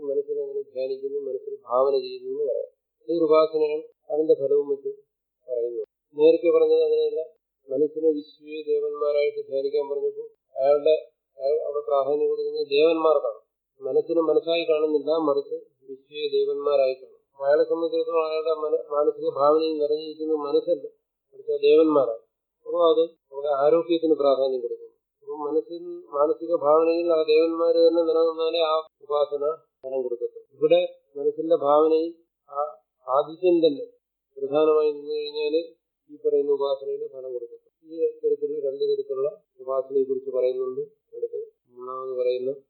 മനസ്സിനെ അങ്ങനെ ധ്യാനിക്കുന്നു മനസ്സിൽ ഭാവന ചെയ്യുന്നു എന്ന് പറയാം ഇതൊരു ഉപാസനയാണ് അതിന്റെ ഫലവും മറ്റും പറയുന്നു നേരത്തെ പറഞ്ഞത് അങ്ങനെയല്ല മനസ്സിനെ വിശ്വീയ ദേവന്മാരായിട്ട് ധ്യാനിക്കാൻ പറഞ്ഞപ്പോൾ അയാളുടെ അയാൾ അവിടെ പ്രാധാന്യം കൊടുക്കുന്നത് ദേവന്മാർക്കാണ് മനസ്സിനെ മനസ്സായി കാണുന്നില്ല മറിച്ച് വിശ്വീയ ദേവന്മാരായി കാണും അയാളെ സംബന്ധിച്ചിടത്തോളം അയാളുടെ മാനസിക ഭാവനയിൽ നിറഞ്ഞിരിക്കുന്നത് മനസ്സല്ല മറിച്ച് ദേവന്മാരാണ് അപ്പോൾ അത് അവിടെ ആരോഗ്യത്തിന് പ്രാധാന്യം കൊടുക്കുന്നു അപ്പം മനസ്സിൽ മാനസിക ഭാവനയിൽ ആ ദേവന്മാർ തന്നെ നിലനിന്നാലേ ആ ഉപാസന ഫലം കൊടുക്കത്തുള്ളൂ ഇവിടെ മനസ്സിന്റെ ഭാവനയിൽ ആ ആദിത്യം തന്നെ പ്രധാനമായി നിന്നു കഴിഞ്ഞാൽ ഈ പറയുന്ന ഉപാസനയുടെ ഫലം കൊടുക്കത്തുള്ളൂ ഈ തരത്തിലുള്ള രണ്ട് തരത്തിലുള്ള ഉപാസനയെ കുറിച്ച് പറയുന്നുണ്ട് അടുത്ത് മൂന്നാമത് പറയുന്ന